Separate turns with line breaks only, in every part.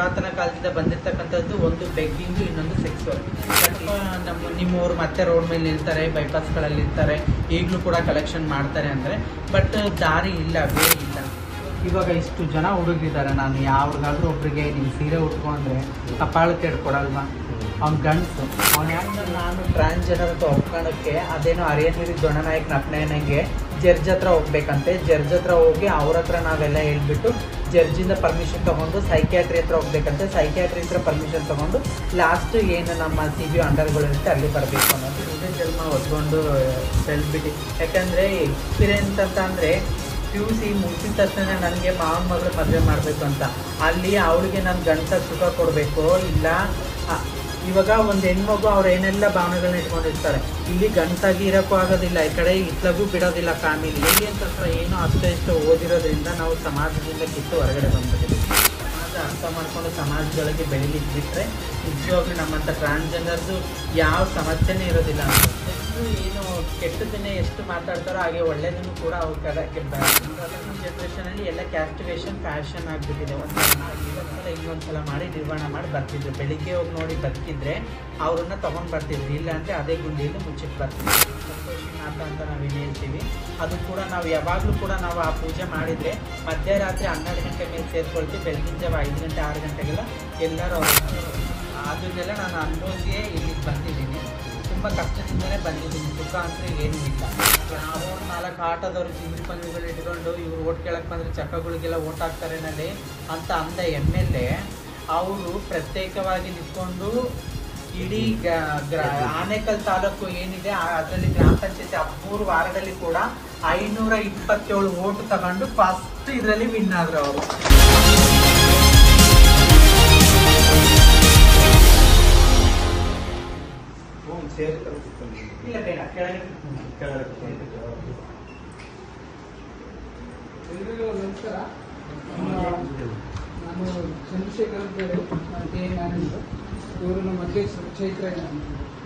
ಪುರಾತನ ಕಾಲದಿಂದ ಬಂದಿರ್ತಕ್ಕಂಥದ್ದು ಒಂದು ಬೆಗ್ಗಿಂಗು ಇನ್ನೊಂದು ಸೆಕ್ಸ್ ನಮ್ಮ ನಿಮ್ಮವ್ರು ಮತ್ತೆ ರೋಡ್ ಮೇಲೆ ನಿಲ್ತಾರೆ ಬೈಪಾಸ್ಗಳಲ್ಲಿ ಇರ್ತಾರೆ ಈಗಲೂ ಕೂಡ ಕಲೆಕ್ಷನ್ ಮಾಡ್ತಾರೆ ಅಂದರೆ ಬಟ್ ದಾರಿ ಇಲ್ಲ ಬೇರೆ ಇಲ್ಲ ಇವಾಗ ಇಷ್ಟು ಜನ ಹುಡುಗಿದ್ದಾರೆ ನಾನು ಯಾವ್ರಿಗಾದ್ರೂ ಒಬ್ರಿಗೆ ನೀವು ಸೀರೆ ಉಟ್ಕೊಂಡ್ರೆ ಕಪಾಳಕ್ಕೆ ಹಿಡ್ಕೊಡಲ್ವಾ ಅವ್ನ ಗಂಡಸು ಅವ್ನು ಯಾಕೆ ನಾನು ಟ್ರಾನ್ಸ್ಜೆಂಡರ್ ಅಂತ ಒಪ್ಕೊಳ್ಳೋಕ್ಕೆ ಅದೇನೋ ಅರಿಯನೀರಿ ದೊಣ್ಣನಾಯಕ್ ನಪ್ನಯ್ಯನಂಗೆ ಜಡ್ಜ್ ಹತ್ರ ಹೋಗ್ಬೇಕಂತೆ ಜಡ್ಜ್ ಹತ್ರ ಹೋಗಿ ಅವ್ರ ಹತ್ರ ನಾವೆಲ್ಲ ಹೇಳ್ಬಿಟ್ಟು ಜಡ್ಜಿಂದ ಪರ್ಮಿಷನ್ ತೊಗೊಂಡು ಸೈಕ್ಯಾಟ್ರಿ ಹತ್ರ ಹೋಗ್ಬೇಕಂತೆ ಸೈಕ್ಯಾಟ್ರಿ ಹತ್ರ ಪರ್ಮಿಷನ್ ತೊಗೊಂಡು ಲಾಸ್ಟ್ ಏನು ನಮ್ಮ ಸಿ ಬಿ ಅಂಡರ್ಗಳು ಇರುತ್ತೆ ಅಲ್ಲಿ ಬರಬೇಕು ಅನ್ನೋದು ಇದೇ ಜನ್ಮ ಹೊತ್ಕೊಂಡು ಸೆಲ್ಬಿಟಿ ಯಾಕಂದರೆ ಎಕ್ಸ್ಪೀರಿಯನ್ಸ್ ಅಂತ ಅಂದರೆ ಪಿ ಯು ಸಿ ಮುಗಿಸಿದ ತಕ್ಷಣ ನನಗೆ ಮಾವನ ಮಗಳು ಮದುವೆ ಮಾಡಬೇಕು ಅಂತ ಅಲ್ಲಿ ಅವಳಿಗೆ ನಾನು ಗಂಟ ಸುಖ ಕೊಡಬೇಕು ಇಲ್ಲ ಆ, ಇವಾಗ ಒಂದು ಹೆಣ್ಮಗು ಅವ್ರು ಏನೆಲ್ಲ ಭಾವನೆಗಳನ್ನ ಇಟ್ಕೊಂಡಿರ್ತಾರೆ ಇಲ್ಲಿ ಗಂಟಾಗಿ ಇರೋಕ್ಕೂ ಆಗೋದಿಲ್ಲ ಈ ಕಡೆ ಇತ್ಲಾಗೂ ಬಿಡೋದಿಲ್ಲ ಫ್ಯಾಮಿಲಿ ಎಲ್ಲಿ ಅಂತಂದ್ರೆ ಏನೋ ಅಷ್ಟೋ ಇಷ್ಟೋ ಓದಿರೋದ್ರಿಂದ ನಾವು ಸಮಾಜದಿಂದ ಕಿತ್ತು ಹೊರಗಡೆ ಬಂದ್ಬಿಟ್ಟಿದ್ದೀವಿ ಸಮಾಜ ಅರ್ಥ ಮಾಡ್ಕೊಂಡು ಸಮಾಜದೊಳಗೆ ಬೆಳಿಲಿಕ್ಕೆ ಬಿಟ್ಟರೆ ನಿಜವಾಗ್ಲೂ ನಮ್ಮಂಥ ಟ್ರಾನ್ಸ್ಜೆಂಡರ್ದು ಯಾವ ಸಮಸ್ಯೆನೇ ಇರೋದಿಲ್ಲ ಅಂತ ಎಲ್ಲರೂ ಏನು ಕೆಟ್ಟದನ್ನೇ ಎಷ್ಟು ಮಾತಾಡ್ತಾರೋ ಹಾಗೆ ಒಳ್ಳೇದನ್ನು ಕೂಡ ಅವ್ರ ಕಡೆಗೆ ಜನ್ರೇಷನಲ್ಲಿ ಎಲ್ಲ ಕ್ಯಾಸ್ಟಿವೇಶನ್ ಫ್ಯಾಷನ್ ಆಗಿಬಿಟ್ಟಿದೆ ಒಂದು ಇವತ್ಸಲ ಇನ್ನೊಂದ್ಸಲ ಮಾಡಿ ನಿರ್ವಹಣ ಮಾಡಿ ಬರ್ತಿದ್ರು ಬೆಳಿಗ್ಗೆ ಹೋಗಿ ನೋಡಿ ಬದುಕಿದ್ರೆ ಅವ್ರನ್ನ ತೊಗೊಂಡು ಬರ್ತಿದ್ರು ಇಲ್ಲ ಅಂದರೆ ಅದೇ ಗುಂಡಿಯಲ್ಲಿ ಮುಚ್ಚಿಟ್ಟು ಬರ್ತಿದ್ರು ಸಂತೋಷಿನಾಥ ಅಂತ ನಾವು ಏನು ಹೇಳ್ತೀವಿ ಅದು ಕೂಡ ನಾವು ಯಾವಾಗಲೂ ಕೂಡ ನಾವು ಆ ಪೂಜೆ ಮಾಡಿದರೆ ಮಧ್ಯರಾತ್ರಿ ಹನ್ನೆರಡು ಗಂಟೆ ಮೇಲೆ ಸೇರ್ಕೊಳ್ತೀವಿ ಬೆಳಗಿನ ಜಾವ ಐದು ಗಂಟೆ ಆರು ಗಂಟೆಗೆಲ್ಲ ಎಲ್ಲರೂ ಅವ್ರ ಅದನ್ನೆಲ್ಲ ನಾನು ಅನುಭವಿಸಿಯೇ ಇಲ್ಲಿಗೆ ಬಂದಿದ್ದೀನಿ ತುಂಬ ಕಷ್ಟದಿಂದಲೇ ಬಂದಿದ್ದೀನಿ ಸುಖ ಅಂದರೆ ಏನೂ ಇಲ್ಲ ನಾವು ನಾಲ್ಕು ಆಟೋದವ್ರು ಚಿಂದಿ ಪಂದ್ಯಗಳು ಇಟ್ಕೊಂಡು ಇವ್ರು ಓಟ್ ಕೇಳಕ್ಕೆ ಬಂದರೆ ಚಕ್ಕಗಳಿಗೆಲ್ಲ ಓಟ್ ಹಾಕ್ತಾರೆ ನಲ್ಲಿ ಅಂತ ಅಂದ ಎಮ್ ಎಲ್ ಎ ಅವರು ಪ್ರತ್ಯೇಕವಾಗಿ ನಿಂತ್ಕೊಂಡು ಇಡೀ ಗ- ಗ್ರ- ಆನೇಕಲ್ ತಾಲೂಕು ಏನಿದೆ ಅದರಲ್ಲಿ ಗ್ರಾಮ ಪಂಚಾಯತಿ ಹದಿಮೂರು ವಾರದಲ್ಲಿ ಕೂಡ ಐನೂರ ಇಪ್ಪತ್ತೇಳು ಓಟ್ ತಗೊಂಡು ಫಸ್ಟ್ ಇದರಲ್ಲಿ ವಿನ್ ಆದ್ರು ಅವರು ಇಲ್ಲ ಬೇಡ ಕೆಳಗೆ
ಎಲ್ರಿಗೂ ನಮಸ್ಕಾರ ನಾನು ಚಂದ್ರಶೇಖರ್ ಅಂತ ಹೇಳಿ ನಾನು ಕೆ ಎ ಮ್ಯಾನೇಜರ್ ಇವರು ನಮ್ಮ ಅಧ್ಯಕ್ಷರು ಚೈತ್ರ ಅಂತ.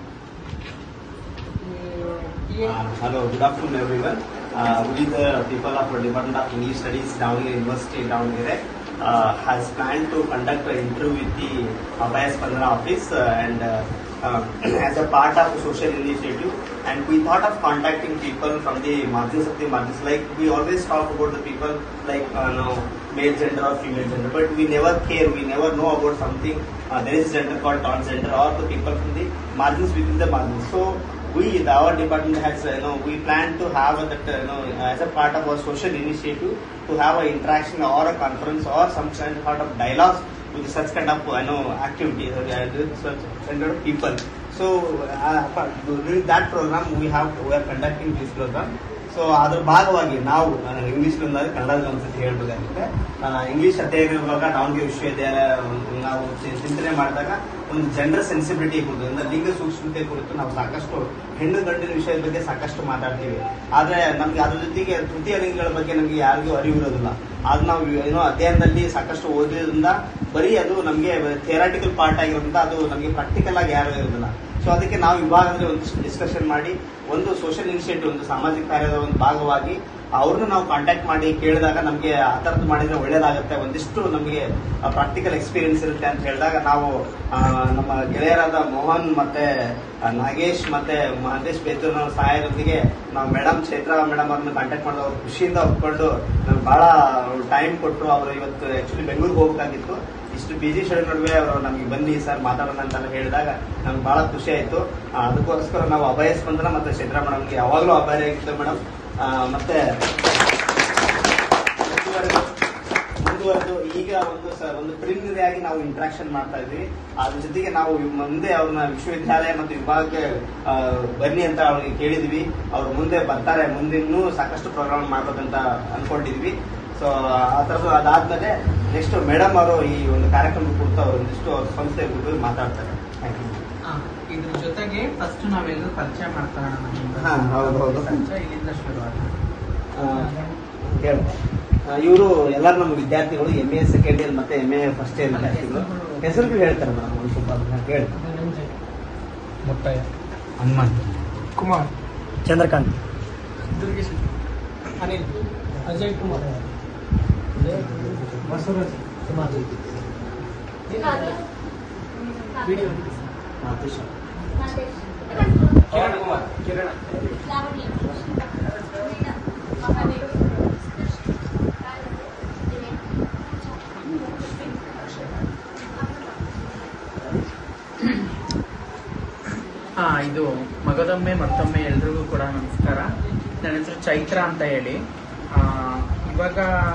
ಈ K A
Uh, hello, good afternoon everyone. Uh, we the people of Department of English Studies Davangere University Davangere uh, has planned to conduct an interview with the Abhaya Spandana office uh, and uh, uh, as a part of social initiative and we thought of contacting people from the margins of the margins like we always talk about the people like uh, no, male gender or female gender but we never care we never know about something uh, there is gender called transgender or the people from the margins within the margins so we the, our department has uh, you know we plan to have a, that uh, you know as a part of our social initiative to have an interaction or a conference or some kind of sort of dialogue with such kind of you know activities uh, with such kind of people so uh, but during that program we have we are conducting this program so ಅದ್ರ ಭಾಗವಾಗಿ ನಾವು English ಬಂದಾಗ ಕನ್ನಡದಲ್ಲಿ ಒಂದ್ಸತಿ ಹೇಳ್ಬೇಕಾಗುತ್ತೆ English ಅಧ್ಯಯನ ವಿಭಾಗ ದಾವಣಗೆರೆ ವಿಶ್ವವಿದ್ಯಾಲಯ ನಾವು ಚಿ- ಚಿಂತನೆ ಮಾಡಿದಾಗ ಒಂದು ಜನರಲ್ ಸೆನ್ಸಿಬಿಲಿಟಿ ಕುರಿತು ಅಂದ್ರೆ ಲಿಂಗ ಸೂಕ್ಷ್ಮತೆ ಕುರಿತು ನಾವು ಸಾಕಷ್ಟು ಹೆಣ್ಣು ಗಂಡಿನ ವಿಷಯದ ಬಗ್ಗೆ ಸಾಕಷ್ಟು ಮಾತಾಡ್ತೀವಿ ಆದ್ರೆ ನಮ್ಗೆ ಅದ್ರ ಜೊತೆಗೆ ತೃತೀಯ ಲಿಂಗಗಳ ಬಗ್ಗೆ ನಮಗೆ ಯಾರಿಗೂ ಅರಿವಿರೋದಿಲ್ಲ ಅದು ನಾವು ಏನೋ ಅಧ್ಯಯನದಲ್ಲಿ ಸಾಕಷ್ಟು ಓದಿದ್ರಿಂದ ಬರೀ ಅದು ನಮಗೆ ಥಿಯರಾಟಿಕಲ್ ಪಾರ್ಟ್ ಆಗಿರೋದ್ರಿಂದ ಅದು ನಮಗೆ ಪ್ರಾಕ್ಟಿಕಲ್ ಆಗಿ ಯಾರು ಇರೋದಿಲ್ಲ ಸೊ ಅದಕ್ಕೆ ನಾವು ವಿಭಾಗದಲ್ಲಿ ಒಂದಿಷ್ಟು ಡಿಸ್ಕಷನ್ ಮಾಡಿ ಒಂದು ಸೋಷಿಯಲ್ ಇನಿಷಿಯೇಟಿವ್ ಒಂದು ಸಾಮಾಜಿಕ ಕಾರ್ಯದ ಒಂದು ಭಾಗವಾಗಿ ಅವ್ರನ್ನ ನಾವು ಕಾಂಟ್ಯಾಕ್ಟ್ ಮಾಡಿ ಕೇಳಿದಾಗ ನಮಗೆ ಆ ಥರದ್ದು ಮಾಡಿದ್ರೆ ಒಳ್ಳೇದಾಗುತ್ತೆ ಒಂದಿಷ್ಟು ನಮಗೆ ಪ್ರಾಕ್ಟಿಕಲ್ ಎಕ್ಸ್ಪೀರಿಯನ್ಸ್ ಇರುತ್ತೆ ಅಂತ ಹೇಳಿದಾಗ ನಾವು ಆ, ನಮ್ಮ ಗೆಳೆಯರಾದ ಮೋಹನ್ ಮತ್ತೆ ಆ, ನಾಗೇಶ್ ಮತ್ತೆ ಮಹಂತೇಶ್ ಬೇತೂರ್ ನಮ್ಮ ಸಹಾಯದೊಂದಿಗೆ ನಾವು ಮೇಡಮ್ ಚೈತ್ರಾ ಮೇಡಮ್ ಅವ್ರನ್ನ ಕಾಂಟ್ಯಾಕ್ಟ್ ಮಾಡಿದ ಅವ್ರು ಖುಷಿಯಿಂದ ಒಪ್ಕೊಂಡು ನಮ್ಗೆ ಬಹಳ ಟೈಮ್ ಕೊಟ್ಟರು ಅವರು ಇವತ್ತು ಆಕ್ಚುಲಿ ಬೆಂಗಳೂರಿಗೆ ಹೋಗ್ಬೇಕಾಗಿತ್ತು ಇಷ್ಟು ಬಿಜಿ ಶೆಡ್ಯೂಲ್ ನಡುವೆ ಅವರು ನಮಗೆ ಬನ್ನಿ ಸರ್ ಮಾತಾಡೋಣ ಅಂತ ಹೇಳಿದಾಗ ನಮ್ಗೆ ಬಹಳ ಖುಷಿ ಆಯ್ತು ಆ, ಅದಕ್ಕೋಸ್ಕರ ನಾವು ಅಭಯ ಸ್ಪಂದನ ಮತ್ತೆ ಚೈತ್ರಾ ಮೇಡಮ್ಗೆ ಯಾವಾಗಲೂ ಅಭಯ ಆಗಿತ್ತು ಮೇಡಮ್ ಮತ್ತೆ ಮುಂದುವರೆದು ಮುಂದುವರೆದು ಈಗ ಒಂದು ಸ- ಒಂದು ಪ್ರಿಲಿಮಿನರಿ ಆಗಿ ನಾವು ಇಂಟ್ರಾಕ್ಷನ್ ಮಾಡ್ತಾ ಇದ್ವಿ ಅದ್ರ ಜೊತೆಗೆ ನಾವು ಮುಂದೆ ಅವ್ರನ್ನ ವಿಶ್ವವಿದ್ಯಾಲಯ ಮತ್ತು ವಿಭಾಗಕ್ಕೆ ಆ, ಬನ್ನಿ ಅಂತ ಅವ್ರಿಗೆ ಕೇಳಿದ್ವಿ ಅವ್ರು ಮುಂದೆ ಬರ್ತಾರೆ ಮುಂದೆ ಇನ್ನೂ ಸಾಕಷ್ಟು ಪ್ರೋಗ್ರಾಮ್ ಮಾಡ್ಬೇಕಂತ ಅನ್ಕೊಂಡಿದ್ವಿ ಸೊ ಆ ಥರದ್ದು ಅದಾದ್ಮೇಲೆ ನೆಕ್ಸ್ಟ್ ಮೇಡಮ್ ಅವರು ಈ ಒಂದು ಕಾರ್ಯಕ್ರಮ ಕುರಿತು ಅವರು ಒಂದಿಷ್ಟು ಅವ್ರ ಸಂಸ್ಥೆ ಕುರಿತು ಮಾತಾಡ್ತಾರೆ ಥ್ಯಾಂಕ್ ಯು
ಆ, ಇದ್ರ ಜೊತೆಗೆ ಫಸ್ಟ್ ನಾವೆಲ್ಲರೂ ಪರಿಚಯ ಮಾಡ್ಕೊಳ್ಳೋಣ ನಮ್ಮಿಂದ.
ಹಾ, ಹೌದು, ಹೌದು.
ಪರಿಚಯ ಇಲ್ಲಿಂದ ಶುರುವಾಗುತ್ತೆ
ಇವರು ಎಲ್ಲರೂ ನಮ್ಮ ವಿದ್ಯಾರ್ಥಿಗಳು ಎಂ ಎ ಸೆಕೆಂಡ್ ಇಯರ್ ಮತ್ತೆ ಎಂ ಎ ಫಸ್ಟ್ ಇಯರ್ ವಿದ್ಯಾರ್ಥಿಗಳು ಹೆಸರು ಹೇಳ್ತಾರೆ ಮೇಡಮ್ ಒಂದು ಸ್ವಲ್ಪ ಅದನ್ನ ಹೇಳಿ
ಮುತ್ತಯ್ಯ
ಹನುಮಂತ್
ಕುಮಾರ್
ಚಂದ್ರಕಾಂತ್
ದುರ್ಗೇಶ್ ಅನಿಲ್ ಅಜಯ್ ಕುಮಾರ್ ಬಸವರಾಜ್ ವಿಡಿಯೋ
ಕಿರಣ್ ಕುಮಾರ್
ಕಿರಣ
ಹಾ ಇದು ಮಗದೊಮ್ಮೆ ಮತ್ತೊಮ್ಮೆ ಎಲ್ರಿಗೂ ಕೂಡ ನಮಸ್ಕಾರ ನನ್ನ ಹೆಸರು ಚೈತ್ರ ಅಂತ ಹೇಳಿ ಆ, ಇವಾಗ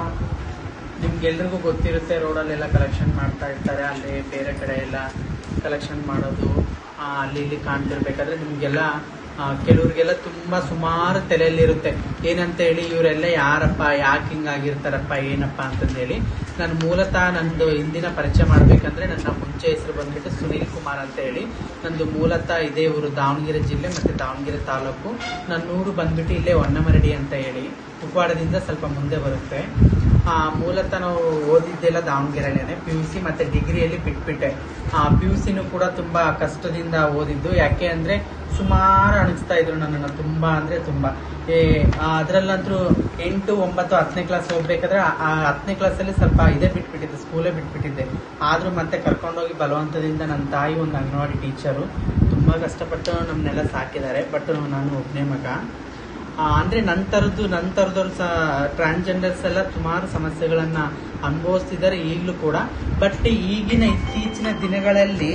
ನಿಮ್ಗೆಲ್ರಿಗೂ ಗೊತ್ತಿರುತ್ತೆ ರೋಡಲ್ಲೆಲ್ಲ ಕಲೆಕ್ಷನ್ ಮಾಡ್ತಾ ಇರ್ತಾರೆ ಅಲ್ಲಿ ಬೇರೆ ಕಡೆ ಎಲ್ಲ ಕಲೆಕ್ಷನ್ ಮಾಡೋದು ಆ, ಅಲ್ಲಿ ಇಲ್ಲಿ ಕಾಣ್ತಿರ್ಬೇಕಾದ್ರೆ ನಿಮ್ಗೆಲ್ಲ ಆ, ಕೆಲವ್ರಿಗೆಲ್ಲ ತುಂಬಾ ಸುಮಾರು ತಲೆಯಲ್ಲಿರುತ್ತೆ ಏನಂತ ಹೇಳಿ ಇವರೆಲ್ಲ ಯಾರಪ್ಪ ಯಾಕೆ ಹಿಂಗಾಗಿರ್ತಾರಪ್ಪ ಏನಪ್ಪ ಅಂತಂದೇಳಿ ನಾನು ಮೂಲತಃ ನಂದು ಹಿಂದಿನ ಪರಿಚಯ ಮಾಡ್ಬೇಕಂದ್ರೆ ನನ್ನ ಮುಂಚೆ ಹೆಸರು ಬಂದ್ಬಿಟ್ಟು ಸುನೀಲ್ ಕುಮಾರ್ ಅಂತ ಹೇಳಿ ನಂದು ಮೂಲತಃ ಇದೇ ಊರು ದಾವಣಗೆರೆ ಜಿಲ್ಲೆ ಮತ್ತೆ ದಾವಣಗೆರೆ ತಾಲೂಕು ನನ್ನ ಊರು ಬಂದ್ಬಿಟ್ಟು ಇಲ್ಲೇ ಹೊನ್ನಮರಡಿ ಅಂತ ಹೇಳಿ ಉಪ್ಪಾಡದಿಂದ ಸ್ವಲ್ಪ ಮುಂದೆ ಬರುತ್ತೆ ಆ, ಮೂಲತಃ ನಾವು ಓದಿದ್ದೆಲ್ಲ ದಾವಣಗೆರೆಯಲ್ಲೇ ಪಿ ಯು ಸಿ ಮತ್ತೆ ಡಿಗ್ರಿಯಲ್ಲಿ ಬಿಟ್ಬಿಟ್ಟೆ ಪಿ ಯು ಸಿನೂ ಕೂಡ ತುಂಬಾ ಕಷ್ಟದಿಂದ ಓದಿದ್ದು ಯಾಕೆ ಅಂದ್ರೆ ಸುಮಾರು ಅಣಿಸ್ತಾ ಇದ್ರು ನನ್ನನ್ನು ತುಂಬಾ ಅಂದ್ರೆ ತುಂಬಾ ಏ ಅದರಲ್ಲಂತೂ ಎಂಟು ಒಂಬತ್ತು ಹತ್ತನೇ ಕ್ಲಾಸ್ ಹೋಗ್ಬೇಕಾದ್ರೆ ಆ- ಆ ಹತ್ತನೇ ಕ್ಲಾಸಲ್ಲಿ ಸ್ವಲ್ಪ ಇದೇ ಬಿಟ್ಬಿಟ್ಟಿದ್ದೆ ಸ್ಕೂಲೇ ಬಿಟ್ಬಿಟ್ಟಿದ್ದೆ ಆದ್ರೂ ಮತ್ತೆ ಕರ್ಕೊಂಡೋಗಿ ಬಲವಂತದಿಂದ ನನ್ನ ತಾಯಿ ಒಂದು ಅಂಗನವಾಡಿ ಟೀಚರು ತುಂಬಾ ಕಷ್ಟಪಟ್ಟು ನಮ್ಮನ್ನೆಲ್ಲ ಸಾಕಿದ್ದಾರೆ ಬಟ್ ನಾನು ಒಬ್ಬನೇ ಮಗ ಆ, ಅಂದ್ರೆ ನಂತರದ್ದು ನಂತರದವ್ರು ಸಹ ಟ್ರಾನ್ಸ್ಜೆಂಡರ್ಸ್ ಎಲ್ಲ ಸುಮಾರು ಸಮಸ್ಯೆಗಳನ್ನ ಅನುಭವಿಸ್ತಿದ್ದಾರೆ ಈಗಲೂ ಕೂಡ ಬಟ್ ಈಗಿನ ಇತ್ತೀಚಿನ ದಿನಗಳಲ್ಲಿ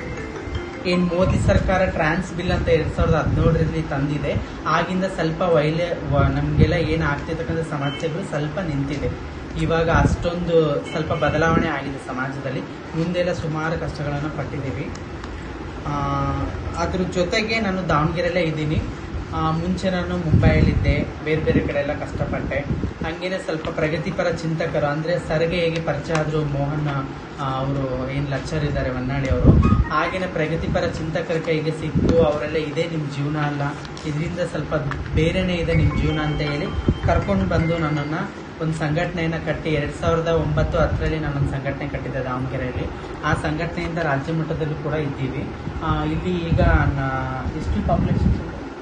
ಏನ್ ಮೋದಿ ಸರ್ಕಾರ ಟ್ರಾನ್ಸ್ ಬಿಲ್ ಅಂತ ಎರಡ್ ಸಾವಿರದ ಹದಿನೇಳರಲ್ಲಿ ತಂದಿದೆ ಆಗಿಂದ ಸ್ವಲ್ಪ ವೈಲೆ ವ- ನಮ್ಗೆಲ್ಲ ಏನ್ ಆಗ್ತಿರ್ತಕ್ಕಂಥ ಸಮಸ್ಯೆಗಳು ಸ್ವಲ್ಪ ನಿಂತಿದೆ ಇವಾಗ ಅಷ್ಟೊಂದು ಸ್ವಲ್ಪ ಬದಲಾವಣೆ ಆಗಿದೆ ಸಮಾಜದಲ್ಲಿ ಮುಂದೆಲ್ಲ ಸುಮಾರು ಕಷ್ಟಗಳನ್ನು ಪಟ್ಟಿದ್ದೀವಿ ಆ, ಅದ್ರ ಜೊತೆಗೆ ನಾನು ದಾವಣಗೆರೆಯಲ್ಲೇ ಇದ್ದೀನಿ ಆ, ಮುಂಚೆ ನಾನು ಮುಂಬೈಯಲ್ಲಿದ್ದೆ ಬೇರೆ ಬೇರೆ ಕಡೆ ಎಲ್ಲ ಕಷ್ಟಪಟ್ಟೆ ಹಂಗೇನೆ ಸ್ವಲ್ಪ ಪ್ರಗತಿಪರ ಚಿಂತಕರು ಅಂದ್ರೆ ಸರ್ಗೆ ಹೇಗೆ ಪರಿಚಯ ಆದ್ರು ಮೋಹನ್ ಅವರು ಏನ್ ಲೆಕ್ಚರ್ ಇದ್ದಾರೆ ಹೊನ್ನಾಳಿ ಅವರು ಹಾಗೇನೆ ಪ್ರಗತಿಪರ ಚಿಂತಕರ ಕೈಗೆ ಸಿಕ್ಕು ಅವರೆಲ್ಲ ಇದೇ ನಿಮ್ ಜೀವನ ಅಲ್ಲ ಇದರಿಂದ ಸ್ವಲ್ಪ ಬೇರೆನೇ ಇದೆ ನಿಮ್ ಜೀವನ ಅಂತ ಹೇಳಿ ಕರ್ಕೊಂಡು ಬಂದು ನನ್ನನ್ನ ಒಂದು ಸಂಘಟನೆಯನ್ನ ಕಟ್ಟಿ ಎರಡ್ ಸಾವಿರದ ಒಂಬತ್ತು ಹತ್ತರಲ್ಲಿ ನಾನೊಂದು ಸಂಘಟನೆ ಕಟ್ಟಿದ್ದೆ ದಾವಣಗೆರೆಯಲ್ಲಿ ಆ ಸಂಘಟನೆಯಿಂದ ರಾಜ್ಯ ಮಟ್ಟದಲ್ಲೂ ಕೂಡ ಇದ್ದೀವಿ ಆ, ಇಲ್ಲಿ ಈಗ ನ- ಎಷ್ಟು ಪಾಪ್ಯುಲೇಷನ್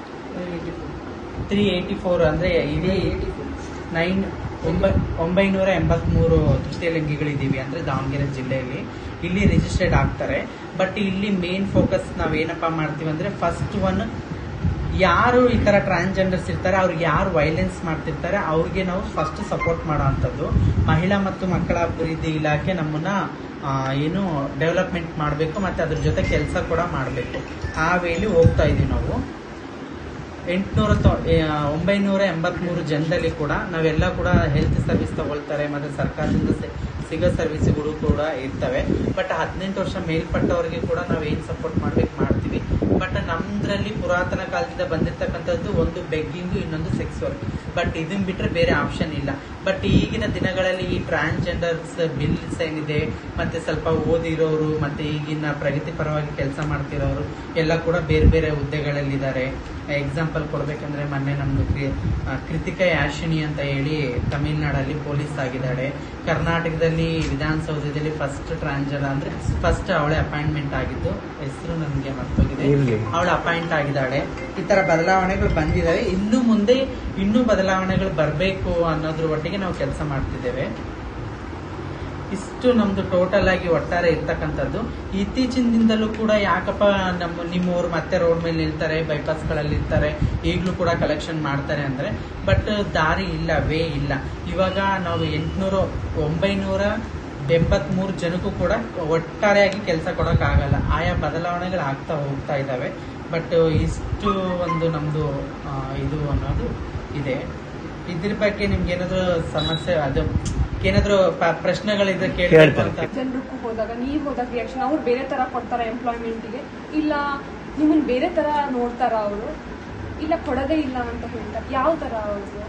ತ್ರೀ ಏಯ್ಟಿ ಫೋರ್ ಅಂದ್ರೆ ಇಡೀ ನೈನ್ ಒಂಬ ಒಂಬೈನೂರ ಎಂಬತ್ಮೂರು ತೃತೀಯ ಲಿಂಗಿಗಳಿದ್ದೀವಿ ಅಂದ್ರೆ ದಾವಣಗೆರೆ ಜಿಲ್ಲೆಯಲ್ಲಿ ಇಲ್ಲಿ ರಿಜಿಸ್ಟರ್ಡ್ ಆಗ್ತಾರೆ ಬಟ್ ಇಲ್ಲಿ ಮೇನ್ ಫೋಕಸ್ ನಾವೇನಪ್ಪ ಮಾಡ್ತೀವಿ ಅಂದ್ರೆ ಫಸ್ಟ್ ಒನ್ ಯಾರು ಈ ತರ ಟ್ರಾನ್ಸ್ಜೆಂಡರ್ಸ್ ಇರ್ತಾರೆ ಅವ್ರಿಗೆ ಯಾರು ವೈಲೆನ್ಸ್ ಮಾಡ್ತಿರ್ತಾರೆ ಅವ್ರಿಗೆ ನಾವು ಫಸ್ಟ್ ಸಪೋರ್ಟ್ ಮಾಡೋ ಅಂಥದ್ದು ಮಹಿಳಾ ಮತ್ತು ಮಕ್ಕಳ ಅಭಿವೃದ್ಧಿ ಇಲಾಖೆ ನಮ್ಮನ್ನ ಆ, ಏನು ಡೆವಲಪ್ಮೆಂಟ್ ಮಾಡಬೇಕು ಮತ್ತೆ ಅದ್ರ ಜೊತೆ ಕೆಲಸ ಕೂಡ ಮಾಡಬೇಕು ಆ ವೇಲಿ ಹೋಗ್ತಾ ಇದೀವಿ ನಾವು ಎಂಟುನೂರ ಒಂಬೈನೂರ ಎಂಬತ್ಮೂರು ಜನದಲ್ಲಿ ಕೂಡ ನಾವೆಲ್ಲ ಕೂಡ ಹೆಲ್ತ್ ಸರ್ವಿಸ್ ತಗೊಳ್ತಾರೆ ಮತ್ತೆ ಸರ್ಕಾರದಿಂದ ಸಿ- ಸಿಗೋ ಸರ್ವಿಸ್ಗಳು ಕೂಡ ಇರ್ತವೆ ಬಟ್ ಹದಿನೆಂಟು ವರ್ಷ ಮೇಲ್ಪಟ್ಟವರಿಗೆ ಕೂಡ ನಾವು ಏನ್ ಸಪೋರ್ಟ್ ಮಾಡ್ಬೇಕು ಮಾಡ್ತೀವಿ ಬಟ್ ನಮ್ದ್ರಲ್ಲಿ ಪುರಾತನ ಕಾಲದಿಂದ ಬಂದಿರ್ತಕ್ಕಂಥದ್ದು ಒಂದು ಬೆಗ್ಗಿಂಗು ಇನ್ನೊಂದು ಸೆಕ್ಸ್ ವರ್ಕ್ ಬಟ್ ಇದನ್ ಬಿಟ್ರೆ ಬೇರೆ ಆಪ್ಷನ್ ಇಲ್ಲ ಬಟ್ ಈಗಿನ ದಿನಗಳಲ್ಲಿ ಈ ಟ್ರಾನ್ಸ್ಜೆಂಡರ್ಸ್ ಬಿಲ್ಸ್ ಏನಿದೆ ಮತ್ತೆ ಸ್ವಲ್ಪ ಓದಿರೋರು ಮತ್ತೆ ಈಗಿನ ಪ್ರಗತಿ ಪರವಾಗಿ ಕೆಲಸ ಮಾಡ್ತಿರೋರು ಎಲ್ಲ ಕೂಡ ಬೇರೆ ಬೇರೆ ಹುದ್ದೆಗಳಲ್ಲಿದ್ದಾರೆ ಎಕ್ಸಾಂಪಲ್ ಕೊಡ್ಬೇಕಂದ್ರೆ ಮೊನ್ನೆ ನಮ್ದು ಕೃ- ಆ, ಕೃತಿಕಾ ಯಾಶಿನಿ ಅಂತ ಹೇಳಿ ತಮಿಳ್ನಾಡಲ್ಲಿ ಪೊಲೀಸ್ ಆಗಿದ್ದಾಳೆ ಕರ್ನಾಟಕದಲ್ಲಿ ವಿಧಾನಸೌಧದಲ್ಲಿ ಫಸ್ಟ್ ಟ್ರಾನ್ಸ್ಜೆಂಡರ್ ಅಂದ್ರೆ ಫಸ್ಟ್ ಅವಳೆ ಅಪಾಯಿಂಟ್ಮೆಂಟ್ ಆಗಿದ್ದು ಹೆಸರು ನನಗೆ ಮರ್ತೋಗಿದೆ ಅವಳು ಅಪಾಯಿಂಟ್ ಆಗಿದ್ದಾಳೆ ಈ ತರ ಬದಲಾವಣೆಗಳು ಬಂದಿದ್ದಾವೆ ಇನ್ನು ಮುಂದೆ ಇನ್ನೂ ಬದಲಾವಣೆಗಳು ಬರಬೇಕು ಅನ್ನೋದ್ರ ಒಟ್ಟಿಗೆ ನಾವು ಕೆಲಸ ಮಾಡ್ತಿದ್ದೇವೆ ಇಷ್ಟು ನಮ್ದು ಟೋಟಲ್ ಆಗಿ ಒಟ್ಟಾರೆ ಇರ್ತಕ್ಕಂಥದ್ದು ಇತ್ತೀಚಿನ ದಿನದಲ್ಲೂ ಕೂಡ ಯಾಕಪ್ಪ ನಮ್ಮ ನಿಮ್ಮವರು ಮತ್ತೆ ರೋಡ್ ಮೇಲೆ ನಿಲ್ತಾರೆ ಬೈಪಾಸ್ಗಳಲ್ಲಿ ಇರ್ತಾರೆ ಈಗಲೂ ಕೂಡ ಕಲೆಕ್ಷನ್ ಮಾಡ್ತಾರೆ ಅಂದ್ರೆ ಬಟ್ ದಾರಿ ಇಲ್ಲ ವೇ ಇಲ್ಲ ಇವಾಗ ನಾವು ಎಂಟುನೂರು ಒಂಬೈನೂರ ಎಂಬತ್ಮೂರು ಜನಕ್ಕೂ ಕೂಡ ಒಟ್ಟಾರೆಯಾಗಿ ಕೆಲಸ ಕೊಡಕ್ ಆಗಲ್ಲ ಆಯಾ ಬದಲಾವಣೆಗಳು ಆಗ್ತಾ ಹೋಗ್ತಾ ಇದ್ದಾವೆ ಬಟ್ ಇಷ್ಟು ಒಂದು ನಮ್ದು ಆ, ಇದು ಅನ್ನೋದು ಇದೆ ಇದ್ರ ಬಗ್ಗೆ ನಿಮ್ಗೆ ಏನಾದ್ರು ಸಮಸ್ಯೆ ಅದು ಏನಾದ್ರು ಪ- ಪ್ರಶ್ನೆಗಳಿದ್ರೆ ಕೇಳ್ಬೇಕು ಅಂತ
ಜನರಕ್ಕೂ ಹೋದಾಗ ನೀವು ಹೋದಾಗ ರಿಯಾಕ್ಷನ್ ಅವ್ರು ಬೇರೆ ತರ ಕೊಡ್ತಾರ ಎಂಪ್ಲಾಯ್ಮೆಂಟ್ಗೆ ಇಲ್ಲ ನಿಮ್ಮನ್ನ ಬೇರೆ ತರ ನೋಡ್ತಾರ ಅವರು ಇಲ್ಲ ಕೊಡೋದೇ ಇಲ್ಲ ಅಂತ ಹೇಳ್ತಾರೆ ಯಾವ ತರ ಅವರು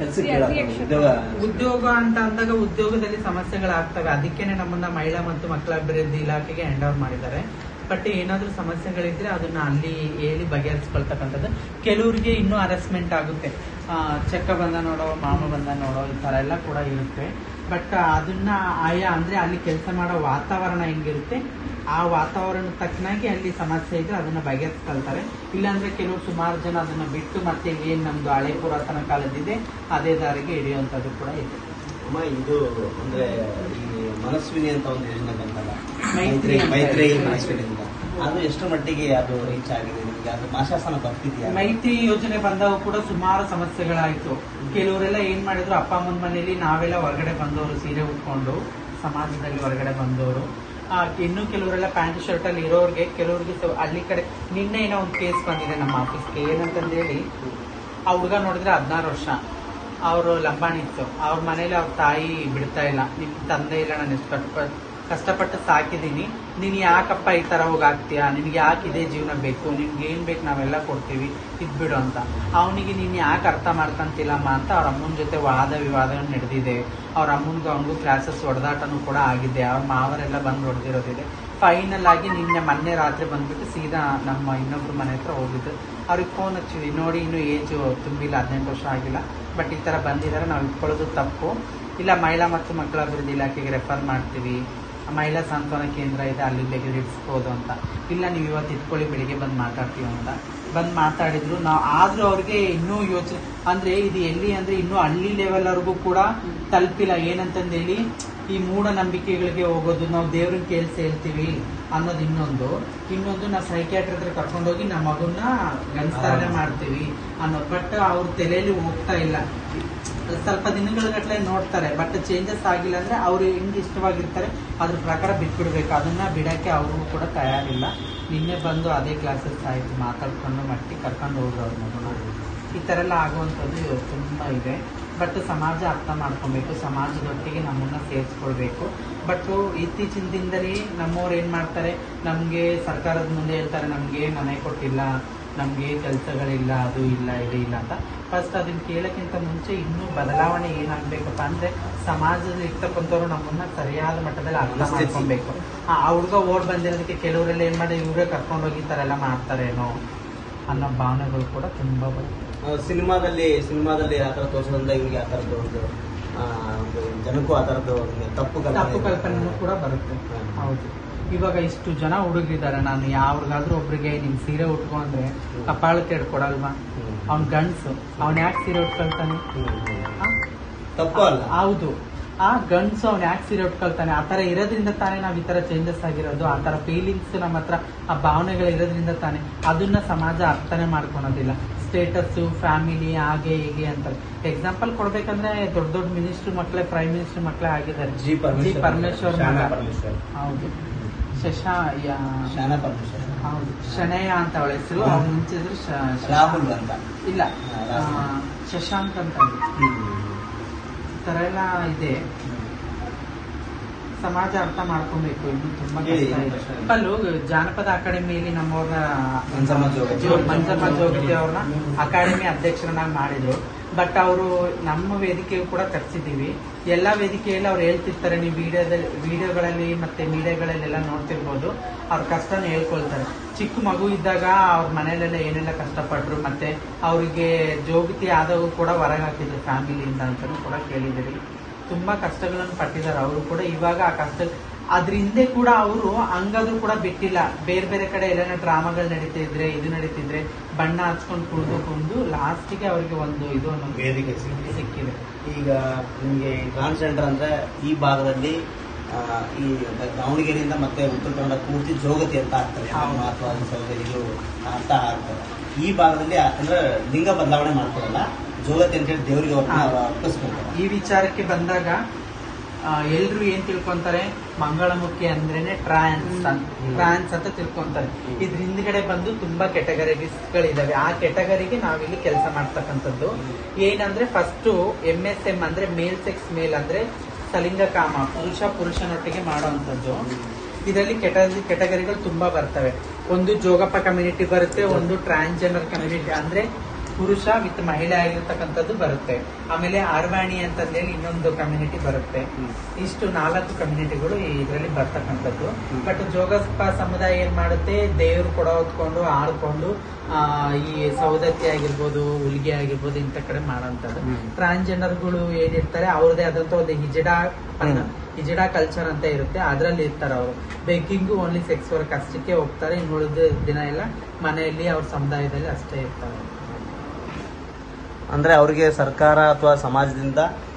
ಉದ್ಯೋಗ ಅಂತ ಅಂದಾಗ ಉದ್ಯೋಗದಲ್ಲಿ ಸಮಸ್ಯೆಗಳಾಗ್ತವೆ ಅದಕ್ಕೇನೆ ನಮ್ಮನ್ನ ಮಹಿಳಾ ಮತ್ತು ಮಕ್ಕಳ ಅಭಿವೃದ್ಧಿ ಇಲಾಖೆಗೆ ಹ್ಯಾಂಡ್ ಓವರ್ ಮಾಡಿದ್ದಾರೆ ಬಟ್ ಏನಾದ್ರೂ ಸಮಸ್ಯೆಗಳಿದ್ರೆ ಅದನ್ನ ಅಲ್ಲಿ ಹೇಳಿ ಬಗೆಹರಿಸ್ಕೊಳ್ತಕ್ಕಂಥದ್ದು ಕೆಲವರಿಗೆ ಇನ್ನೂ ಹರಾಸ್ಮೆಂಟ್ ಆಗುತ್ತೆ ಆ, ಚೆಕ್ಕ ಬಂದ ನೋಡೋ ಮಾಮ ಬಂದ ನೋಡೋ ಈ ತರ ಎಲ್ಲ ಕೂಡ ಇರುತ್ತೆ ಬಟ್ ಅದನ್ನ ಆಯಾ ಅಂದ್ರೆ ಅಲ್ಲಿ ಕೆಲಸ ಮಾಡೋ ವಾತಾವರಣ ಹೆಂಗಿರುತ್ತೆ ಆ ವಾತಾವರಣ ತಕ್ಕನಾಗಿ ಅಲ್ಲಿ ಸಮಸ್ಯೆ ಇದ್ರೆ ಅದನ್ನ ಬಗೆಹರಿಸ್ಕೊಳ್ತಾರೆ ಇಲ್ಲಾಂದ್ರೆ ಕೆಲವರು ಸುಮಾರು ಜನ ಅದನ್ನ ಬಿಟ್ಟು ಮತ್ತೆ ಏನ್ ನಮ್ದು ಹಳೆ ಪುರಾತನ ಕಾಲದಿದೆ ಅದೇ ದಾರಿಗೆ ಹಿಡಿಯುವಂತದ್ದು ಕೂಡ ಇದೆ
ಅಮ್ಮ ಇದು ಅಂದ್ರೆ ಈ ಮನಸ್ವಿನಿ ಅಂತ ಒಂದು ಯೋಜನೆ ಬಂತಲ್ಲ
ಮೈತ್ರಿ ಅಂತ
ಮೈತ್ರಿ
ಇದೆ.
ಮನಸ್ಸಿನಿಂದ ಅದು ಎಷ್ಟು ಮಟ್ಟಿಗೆ ಅದು ರೀಚ್ ಆಗಿದೆ ನಿಮಗೆ ಅದು ಮಾಶಾಸನ ಬರ್ತಿದೆಯಾ
ಮೈತ್ರಿ ಯೋಜನೆ ಬಂದಾಗ ಕೂಡ ಸುಮಾರು ಸಮಸ್ಯೆಗಳಾಯ್ತು ಕೆಲವರೆಲ್ಲ ಏನ್ ಮಾಡಿದ್ರು ಅಪ್ಪ ಅಮ್ಮನ ಮನೇಲಿ ನಾವೆಲ್ಲ ಹೊರಗಡೆ ಬಂದವರು ಸೀರೆ ಉಟ್ಕೊಂಡು ಸಮಾಜದಲ್ಲಿ ಹೊರಗಡೆ ಬಂದವರು ಆ, ಇನ್ನು ಕೆಲವರೆಲ್ಲ ಪ್ಯಾಂಟ್ ಶರ್ಟ್ ಅಲ್ಲಿ ಇರೋರಿಗೆ ಕೆಲವರಿಗೆ ಸ- ಹಳ್ಳಿ ಕಡೆ ನಿನ್ನೆ ಏನೋ ಒಂದು ಕೇಸ್ ಬಂದಿದೆ ನಮ್ಮ ಆಫೀಸ್ಗೆ ಏನಂತಂದೇಳಿ ಆ ಹುಡುಗ ನೋಡಿದ್ರೆ ಹದಿನಾರು ವರ್ಷ ಅವರು ಲಂಬಾಣಿ ಇತ್ತು ಅವ್ರ ಮನೇಲಿ ಅವ್ರ ತಾಯಿ ಬಿಡ್ತಾ ಇಲ್ಲ ನಿಮ್ ತಂದೆ ಇಲ್ಲ ನಾನು ಎಷ್ಟು ಕಷ್ಟ ಕಷ್ಟಪಟ್ಟು ಸಾಕಿದೀನಿ ನೀನ್ ಯಾಕಪ್ಪ ಈ ತರ ಹೋಗಾಗ್ತೀಯಾ ನಿನ್ಗೆ ಯಾಕೆ ಇದೇ ಜೀವನ ಬೇಕು ನಿನ್ಗೆ ಏನ್ ಬೇಕು ನಾವೆಲ್ಲ ಕೊಡ್ತೀವಿ ಇದ್ಬಿಡು ಅಂತ ಅವನಿಗೆ ನೀನ್ ಯಾಕೆ ಅರ್ಥ ಮಾಡ್ಕೊಂತಿಲ್ಲಮ್ಮ ಅಂತ ಅವ್ರ ಅಮ್ಮನ ಜೊತೆ ವಾದ ವಿವಾದ ನಡೆದಿದೆ ಅವ್ರ ಅಮ್ಮನ್ಗೂ ಅವನಿಗೂ ಕ್ಲಾಸಸ್ ಹೊಡೆದಾಟನೂ ಕೂಡ ಆಗಿದೆ ಅವ್ರ ಮಾವರೆಲ್ಲ ಬಂದು ಹೊಡೆದಿರೋದಿದೆ ಫೈನಲ್ ಆಗಿ ನಿನ್ನೆ ಮೊನ್ನೆ ರಾತ್ರಿ ಬಂದ್ಬಿಟ್ಟು ಸೀದಾ ನಮ್ಮ ಇನ್ನೊಬ್ರು ಮನೆ ಹತ್ರ ಹೋಗಿದ್ದು ಅವ್ರಿಗೆ ಫೋನ್ ಹಚ್ಚಿದ್ವಿ ನೋಡಿ ಇನ್ನೂ ಏಜ್ ತುಂಬಿಲ್ಲ ಹದಿನೆಂಟು ವರ್ಷ ಆಗಿಲ್ಲ ಬಟ್ ಈ ತರ ಬಂದಿದ್ದಾರೆ ನಾವು ಇಟ್ಕೊಳ್ಳೋದು ತಪ್ಪು ಇಲ್ಲ ಮಹಿಳಾ ಮತ್ತು ಮಕ್ಕಳ ಅಭಿವೃದ್ಧಿ ಇಲಾಖೆಗೆ ರೆಫರ್ ಮಾಡ್ತೀವಿ ಮಹಿಳಾ ಸಾಂತ್ವನ ಕೇಂದ್ರ ಇದೆ ಅಲ್ಲಿ ಬೇಕಿದ್ರೆ ಇಡ್ಸ್ಬೋದು ಅಂತ ಇಲ್ಲ ನೀವು ಇವತ್ತು ಇಟ್ಕೊಳ್ಳಿ ಬೆಳಿಗ್ಗೆ ಬಂದು ಮಾತಾಡ್ತೀವಿ ಅಂತ ಬಂದು ಮಾತಾಡಿದ್ರು ನಾವು ಆದ್ರೂ ಅವ್ರಿಗೆ ಇನ್ನೂ ಯೋಚನೆ ಅಂದ್ರೆ ಇದು ಎಲ್ಲಿ ಅಂದ್ರೆ ಇನ್ನೂ ಹಳ್ಳಿ ಲೆವೆಲ್ ವರೆಗೂ ಕೂಡ ತಲುಪಿಲ್ಲ ಏನಂತಂದೇಳಿ ಈ ಮೂಢನಂಬಿಕೆಗಳಿಗೆ ಹೋಗೋದು ನಾವು ದೇವ್ರನ್ನ ಕೇಳಿಸಿ ಹೇಳ್ತೀವಿ ಅನ್ನೋದು ಇನ್ನೊಂದು ಇನ್ನೊಂದು ನಾವು ಸೈಕ್ಯಾಟ್ರಿ ಹತ್ರ ಕರ್ಕೊಂಡೋಗಿ ನಮ್ಮ ಮಗುನ ಗಂಡಸ್ತಾರನೆ ಮಾಡ್ತೀವಿ ಅನ್ನೋದು ಬಟ್ ಅವ್ರ ತಲೆಯಲ್ಲಿ ಹೋಗ್ತಾ ಇಲ್ಲ ಸ್ವಲ್ಪ ದಿನಗಳ ಗಟ್ಟಲೆ ನೋಡ್ತಾರೆ ಬಟ್ ಚೇಂಜಸ್ ಆಗಿಲ್ಲ ಅಂದ್ರೆ ಅವ್ರು ಹೆಂಗ್ ಇಷ್ಟವಾಗಿರ್ತಾರೆ ಅದ್ರ ಪ್ರಕಾರ ಬಿಟ್ಬಿಡ್ಬೇಕು ಅದನ್ನ ಬಿಡಕ್ಕೆ ಅವರು ಕೂಡ ತಯಾರಿಲ್ಲ ನಿನ್ನೆ ಬಂದು ಅದೇ ಕ್ಲಾಸಸ್ ಆಯ್ತು ಮಾತಾಡ್ಕೊಂಡು ಮಟ್ಟಿ ಕರ್ಕೊಂಡು ಹೋದ್ರು ಅವ್ರ ಮಗುನ ಈ ತರ ಎಲ್ಲ ಆಗುವಂಥದ್ದು ತುಂಬಾ ಇದೆ ಬಟ್ ಸಮಾಜ ಅರ್ಥ ಮಾಡ್ಕೊಬೇಕು ಸಮಾಜದೊಟ್ಟಿಗೆ ನಮ್ಮನ್ನ ಸೇರಿಸ್ಕೊಳ್ಬೇಕು ಬಟ್ ಇತ್ತೀಚಿನ ದಿನದಲ್ಲಿ ನಮ್ಮವ್ರು ಏನ್ ಮಾಡ್ತಾರೆ ನಮ್ಗೆ ಸರ್ಕಾರದ ಮುಂದೆ ಹೇಳ್ತಾರೆ ನಮ್ಗೆ ಮನೆ ಕೊಟ್ಟಿಲ್ಲ ನಮ್ಗೆ ಕೆಲಸಗಳಿಲ್ಲ ಅದು ಇಲ್ಲ ಇದು ಇಲ್ಲ ಅಂತ ಫಸ್ಟ್ ಅದನ್ನ ಕೇಳಕ್ಕಿಂತ ಮುಂಚೆ ಇನ್ನೂ ಬದಲಾವಣೆ ಏನಾಗ್ಬೇಕಪ್ಪ ಅಂದ್ರೆ ಸಮಾಜದಲ್ಲಿ ಇರ್ತಕ್ಕಂಥವ್ರು ನಮ್ಮನ್ನ ಸರಿಯಾದ ಮಟ್ಟದಲ್ಲಿ ಅರ್ಥ
ಮನಸ್ಥಿತಿ.
ಮಾಡ್ಕೊಬೇಕು ಆ ಹುಡುಗ ಓಡ್ ಬಂದಿರೋದಕ್ಕೆ ಕೆಲವರೆಲ್ಲ ಏನ್ ಮಾಡಿ ಇವರೇ ಕರ್ಕೊಂಡೋಗಿ ಈ ತರ ಎಲ್ಲ ಮಾಡ್ತಾರೇನೋ ಅನ್ನೋ ಭಾವನೆಗಳು ಕೂಡ ತುಂಬಾ ಬರುತ್ತೆ
ಆ, ಸಿನಿಮಾದಲ್ಲಿ ಸಿನಿಮಾದಲ್ಲಿ ಆ ಥರ ತೋರಿಸೋದ್ರಿಂದ ಇವ್ರಿಗೆ ಆ ಥರದ್ದು ಒಂದು ಆ, ಒಂದು ಜನಕ್ಕೂ ಆ ಥರದ್ದು ಒಂದು ತಪ್ಪು ಕಲ್ಪನೆ
ತಪ್ಪು ಕಲ್ಪನೆನೂ ಕೂಡ ಬರುತ್ತೆ
ಹ್ಮ್.
ಹೌದು ಇವಾಗ ಇಷ್ಟು ಜನ ಹುಡುಗರಿದ್ದಾರೆ ನಾನು ಯಾವ್ರಿಗಾದ್ರೂ ಒಬ್ರಿಗೆ ನಿಮ್ ಸೀರೆ ಉಟ್ಕೊಂಡ್ರೆ ಕಪಾಳಕ್ಕೆ ಹಿಡ್ಕೊಡಲ್ವಾ
ಹ್ಮ್.
ಅವ್ನ್ ಗಂಡ್ಸು ಅವ್ನ್ ಯಾಕೆ ಸೀರೆ ಉಟ್ಕೊಳ್ತಾನೆ
ಹ್ಮ್, ಹ್ಮ್.
ಆ?
ತಪ್ಪು ಅಲ್ಲ
ಹೌದು ಆ ಗಂಡ್ಸು ಅವ್ನ್ ಯಾಕೆ ಸೀರೆ ಉಟ್ಕೊಳ್ತಾನೆ ಆ ತರ ಇರೋದ್ರಿಂದ ತಾನೇ ನಾವ್ ಈ ತರ ಚೇಂಜಸ್ ಆಗಿರೋದು ಆ ತರ ಫೀಲಿಂಗ್ಸ್ ನಮ್ಮ ಹತ್ರ ಆ ಭಾವನೆಗಳು ಇರೋದ್ರಿಂದ ತಾನೇ ಅದನ್ನ ಸಮಾಜ ಅರ್ಥನೆ ಮಾಡ್ಕೊಳೋದಿಲ್ಲ ಸ್ಟೇಟಸ್ ಫ್ಯಾಮಿಲಿ ಹಾಗೆ ಹೀಗೆ ಅಂತ ಎಕ್ಸಾಂಪಲ್ ಕೊಡ್ಬೇಕಂದ್ರೆ ದೊಡ್ಡ ದೊಡ್ಡ ಮಿನಿಸ್ಟರ್ ಮಕ್ಕಳೇ ಪ್ರೈಮ್ ಮಿನಿಸ್ಟರ್ ಮಕ್ಕಳೇ ಆಗಿದ್ದಾರೆ
ಜಿ ಪರಮೇಶ್ವರ್
ಪರಮೇಶ್ವರ್
ಶಾನಾ
ಮಗ.
ಪರಮೇಶ್ವರ್
ಹೌದು ಶಶಾ ಯಾ-
ಶಾನಾ ಪರಮೇಶ್ವರ್
ಹೌದು ಶನಯ ಅಂತ ಅವಳ ಹೆಸರು ಅವ್ನ ಮುಂಚೆ ಹೆಸರು ಶ- ಶಶಾಂಕ್.
ರಾಹುಲ್ ಅಂತ
ಇಲ್ಲ
ಹಾ,
ಆ,
ರಾಹುಲ್.
ಶಶಾಂಕ್ ಅಂತ ಇದೆ.
ಹ್ಮ್.
ಈ ತರ ಎಲ್ಲ ಇದೆ ಸಮಾಜ ಅರ್ಥ ಮಾಡ್ಕೊಬೇಕು ಇನ್ನು ತುಂಬಾ
ಹೇಳಿ,
ಕಷ್ಟ ಇದೆ
ಪ್ರಶ್ನೆ.
ಅಲ್ಲೂ ಜಾನಪದ ಅಕಾಡೆಮಿಯಲ್ಲಿ ನಮ್ಮವ್ರನ್ನ
ಮಂಜಮ್ಮ ಜೋಗತಿ.
ಜೋ- ಮಂಜಮ್ಮ ಜೋಗತಿ ಅವ್ರನ್ನ ಅಕಾಡೆಮಿ ಅಧ್ಯಕ್ಷರನ್ನಾಗಿ ಮಾಡಿದ್ರು ಬಟ್ ಅವರು ನಮ್ಮ ವೇದಿಕೆಯು ಕೂಡ ಕರ್ಸಿದೀವಿ ಎಲ್ಲಾ ವೇದಿಕೆಯಲ್ಲಿ ಅವ್ರು ಹೇಳ್ತಿರ್ತಾರೆ ನೀವು ವಿಡಿಯೋದಲ್ಲಿ ವಿಡಿಯೋಗಳಲ್ಲಿ ಮತ್ತೆ ಮೀಡಿಯಾಗಳಲ್ಲೆಲ್ಲ ನೋಡ್ತಿರ್ಬೋದು ಅವ್ರ ಕಷ್ಟನ ಹೇಳ್ಕೊಳ್ತಾರೆ ಚಿಕ್ಕ ಮಗು ಇದ್ದಾಗ ಅವ್ರ ಮನೇಲೆಲ್ಲ ಏನೆಲ್ಲ ಕಷ್ಟಪಟ್ರು ಮತ್ತೆ ಅವರಿಗೆ ಜೋಗತಿ ಆದವು ಕೂಡ ಹೊರಗೆ ಹಾಕಿದ್ರು ಫ್ಯಾಮಿಲಿಯಿಂದ ಅಂತಾನು ಕೂಡ ಕೇಳಿದಿರಿ ತುಂಬಾ ಕಷ್ಟಗಳನ್ನು ಪಟ್ಟಿದ್ದಾರೆ ಅವರು ಕೂಡ ಇವಾಗ ಆ ಕಷ್ಟ ಅದ್ರ ಹಿಂದೆ ಕೂಡ ಅವರು ಹಂಗಾದ್ರೂ ಕೂಡ ಬಿಟ್ಟಿಲ್ಲ ಬೇರೆ ಬೇರೆ ಕಡೆ ಎಲ್ಲ ಡ್ರಾಮಾಗಳು ನಡೀತಾ ಇದ್ರೆ ಇದು ನಡೀತಿದ್ರೆ ಬಣ್ಣ ಹಚ್ಕೊಂಡು ಕುಡಿದು ಕುಂದು ಲಾಸ್ಟಿಗೆ ಅವರಿಗೆ ಒಂದು ಇದು ಅನ್ನೋದು
ವೇದಿಕೆ ಸಿಕ್ಕಿದೆ.
ಸಿಕ್ಕಿದೆ
ಈಗ ನಿಮಗೆ ಟ್ರಾನ್ಸ್ಜೆಂಡರ್ ಅಂದ್ರೆ ಈ ಭಾಗದಲ್ಲಿ ಆ, ಈ ದಾವಣಗೆರೆಯಿಂದ ಮತ್ತೆ ಉತ್ತರ ಕನ್ನಡ ಪೂರ್ತಿ ಜೋಗತಿ ಅಂತ ಆಗ್ತದೆ
ಹೌದು.
ಮಹತ್ವದ ಸೌಂದರ್ಯಗಳು ಅರ್ಥ ಆಗ್ತದೆ ಈ ಭಾಗದಲ್ಲಿ ಅಂದ್ರೆ ಲಿಂಗ ಬದಲಾವಣೆ ಮಾಡ್ಕೊಡಲ್ಲ ಜೋಗತಿ ಅಂತ ಹೇಳಿ ದೇವರಿಗೆ
ಹಾ.
ಅರ್ಪಿಸ್ಕೊಳ್ತಾರೆ
ಈ ವಿಚಾರಕ್ಕೆ ಬಂದಾಗ ಎಲ್ರು ಏನ್ ತಿಳ್ಕೊಂತಾರೆ ಮಂಗಳಮುಖಿ ಅಂದ್ರೇನೆ ಟ್ರಾನ್ಸ್ ಅಂತ
ಹ್ಮ್.
ಟ್ರಾನ್ಸ್ ಅಂತ ತಿಳ್ಕೊಂತಾರೆ
ಹ್ಮ್.
ಇದ್ರ ಹಿಂದ್ಗಡೆ ಬಂದು ತುಂಬಾ ಗಳಿದಾವೆ ಆ ಕೆಟಗರಿಗೆ ನಾವಿಲ್ಲಿ ಕೆಲಸ ಮಾಡ್ತಕ್ಕಂಥದ್ದು ಏನಂದ್ರೆ ಫಸ್ಟ್ ಎಂ ಎಸ್ ಎಂ ಅಂದ್ರೆ ಮೇಲ್ ಸೆಕ್ಸ್ ಮೇಲ್ ಅಂದ್ರೆ ಸಲಿಂಗ ಕಾಮ ಪುರುಷ ಪುರುಷನೊಟ್ಟಿಗೆ ಮಾಡುವಂಥದ್ದು ಇದರಲ್ಲಿ ಕೆಟಗರಿ ಕೆಟಗರಿಗಳು ತುಂಬಾ ಬರ್ತವೆ ಒಂದು ಜೋಗಪ್ಪ ಕಮ್ಯುನಿಟಿ ಬರುತ್ತೆ ಒಂದು ಟ್ರಾನ್ಸ್ಜೆಂಡರ್ ಕಮ್ಯುನಿಟಿ ಅಂದ್ರೆ ಪುರುಷ ವಿತ್ ಮಹಿಳೆ ಆಗಿರ್ತಕ್ಕಂಥದ್ದು ಬರುತ್ತೆ ಆಮೇಲೆ ಆರ್ವಾಣಿ ಅಂತಂದೇಳಿ ಇನ್ನೊಂದು ಕಮ್ಯುನಿಟಿ ಬರುತ್ತೆ ಇಷ್ಟು ನಾಲ್ಕು ಕಮ್ಯುನಿಟಿಗಳು ಇದರಲ್ಲಿ ಬರ್ತಕ್ಕಂಥದ್ದು ಬಟ್ ಜೋಗಪ್ಪ ಸಮುದಾಯ ಏನ್ ಮಾಡುತ್ತೆ ದೇವ್ರು ಕೊಡ ಹೊತ್ಕೊಂಡು ಆಡ್ಕೊಂಡು ಆ, ಈ ಸೌದತ್ತಿ ಆಗಿರ್ಬೋದು ಹುಲಿಗೆ ಆಗಿರ್ಬೋದು ಇಂಥ ಕಡೆ ಮಾಡೋಂಥದ್ದು
ಹ್ಮ್.
ಟ್ರಾನ್ಸ್ಜೆಂಡರ್ಗಳು ಏನಿರ್ತಾರೆ ಅವ್ರದೇ ಆದಂತ ಒಂದು ಹಿಜಡಾ
ಹ್ಮ್.
ಹಿಜಡಾ ಕಲ್ಚರ್ ಅಂತ ಇರುತ್ತೆ ಅದ್ರಲ್ಲಿ ಇರ್ತಾರೆ ಅವರು ಬೇಕಿಂಗು ಓನ್ಲಿ ಸೆಕ್ಸ್ ವರ್ಕ್ ಅಷ್ಟಕ್ಕೆ ಹೋಗ್ತಾರೆ ಇನ್ನು ಉಳಿದ ದಿನ ಎಲ್ಲ ಮನೆಯಲ್ಲಿ ಅವ್ರ ಸಮುದಾಯದಲ್ಲಿ ಅಷ್ಟೇ ಇರ್ತಾರೆ
ಅಂದ್ರೆ ಅವ್ರಿಗೆ ಸರ್ಕಾರ ಅಥವಾ ಸಮಾಜದಿಂದ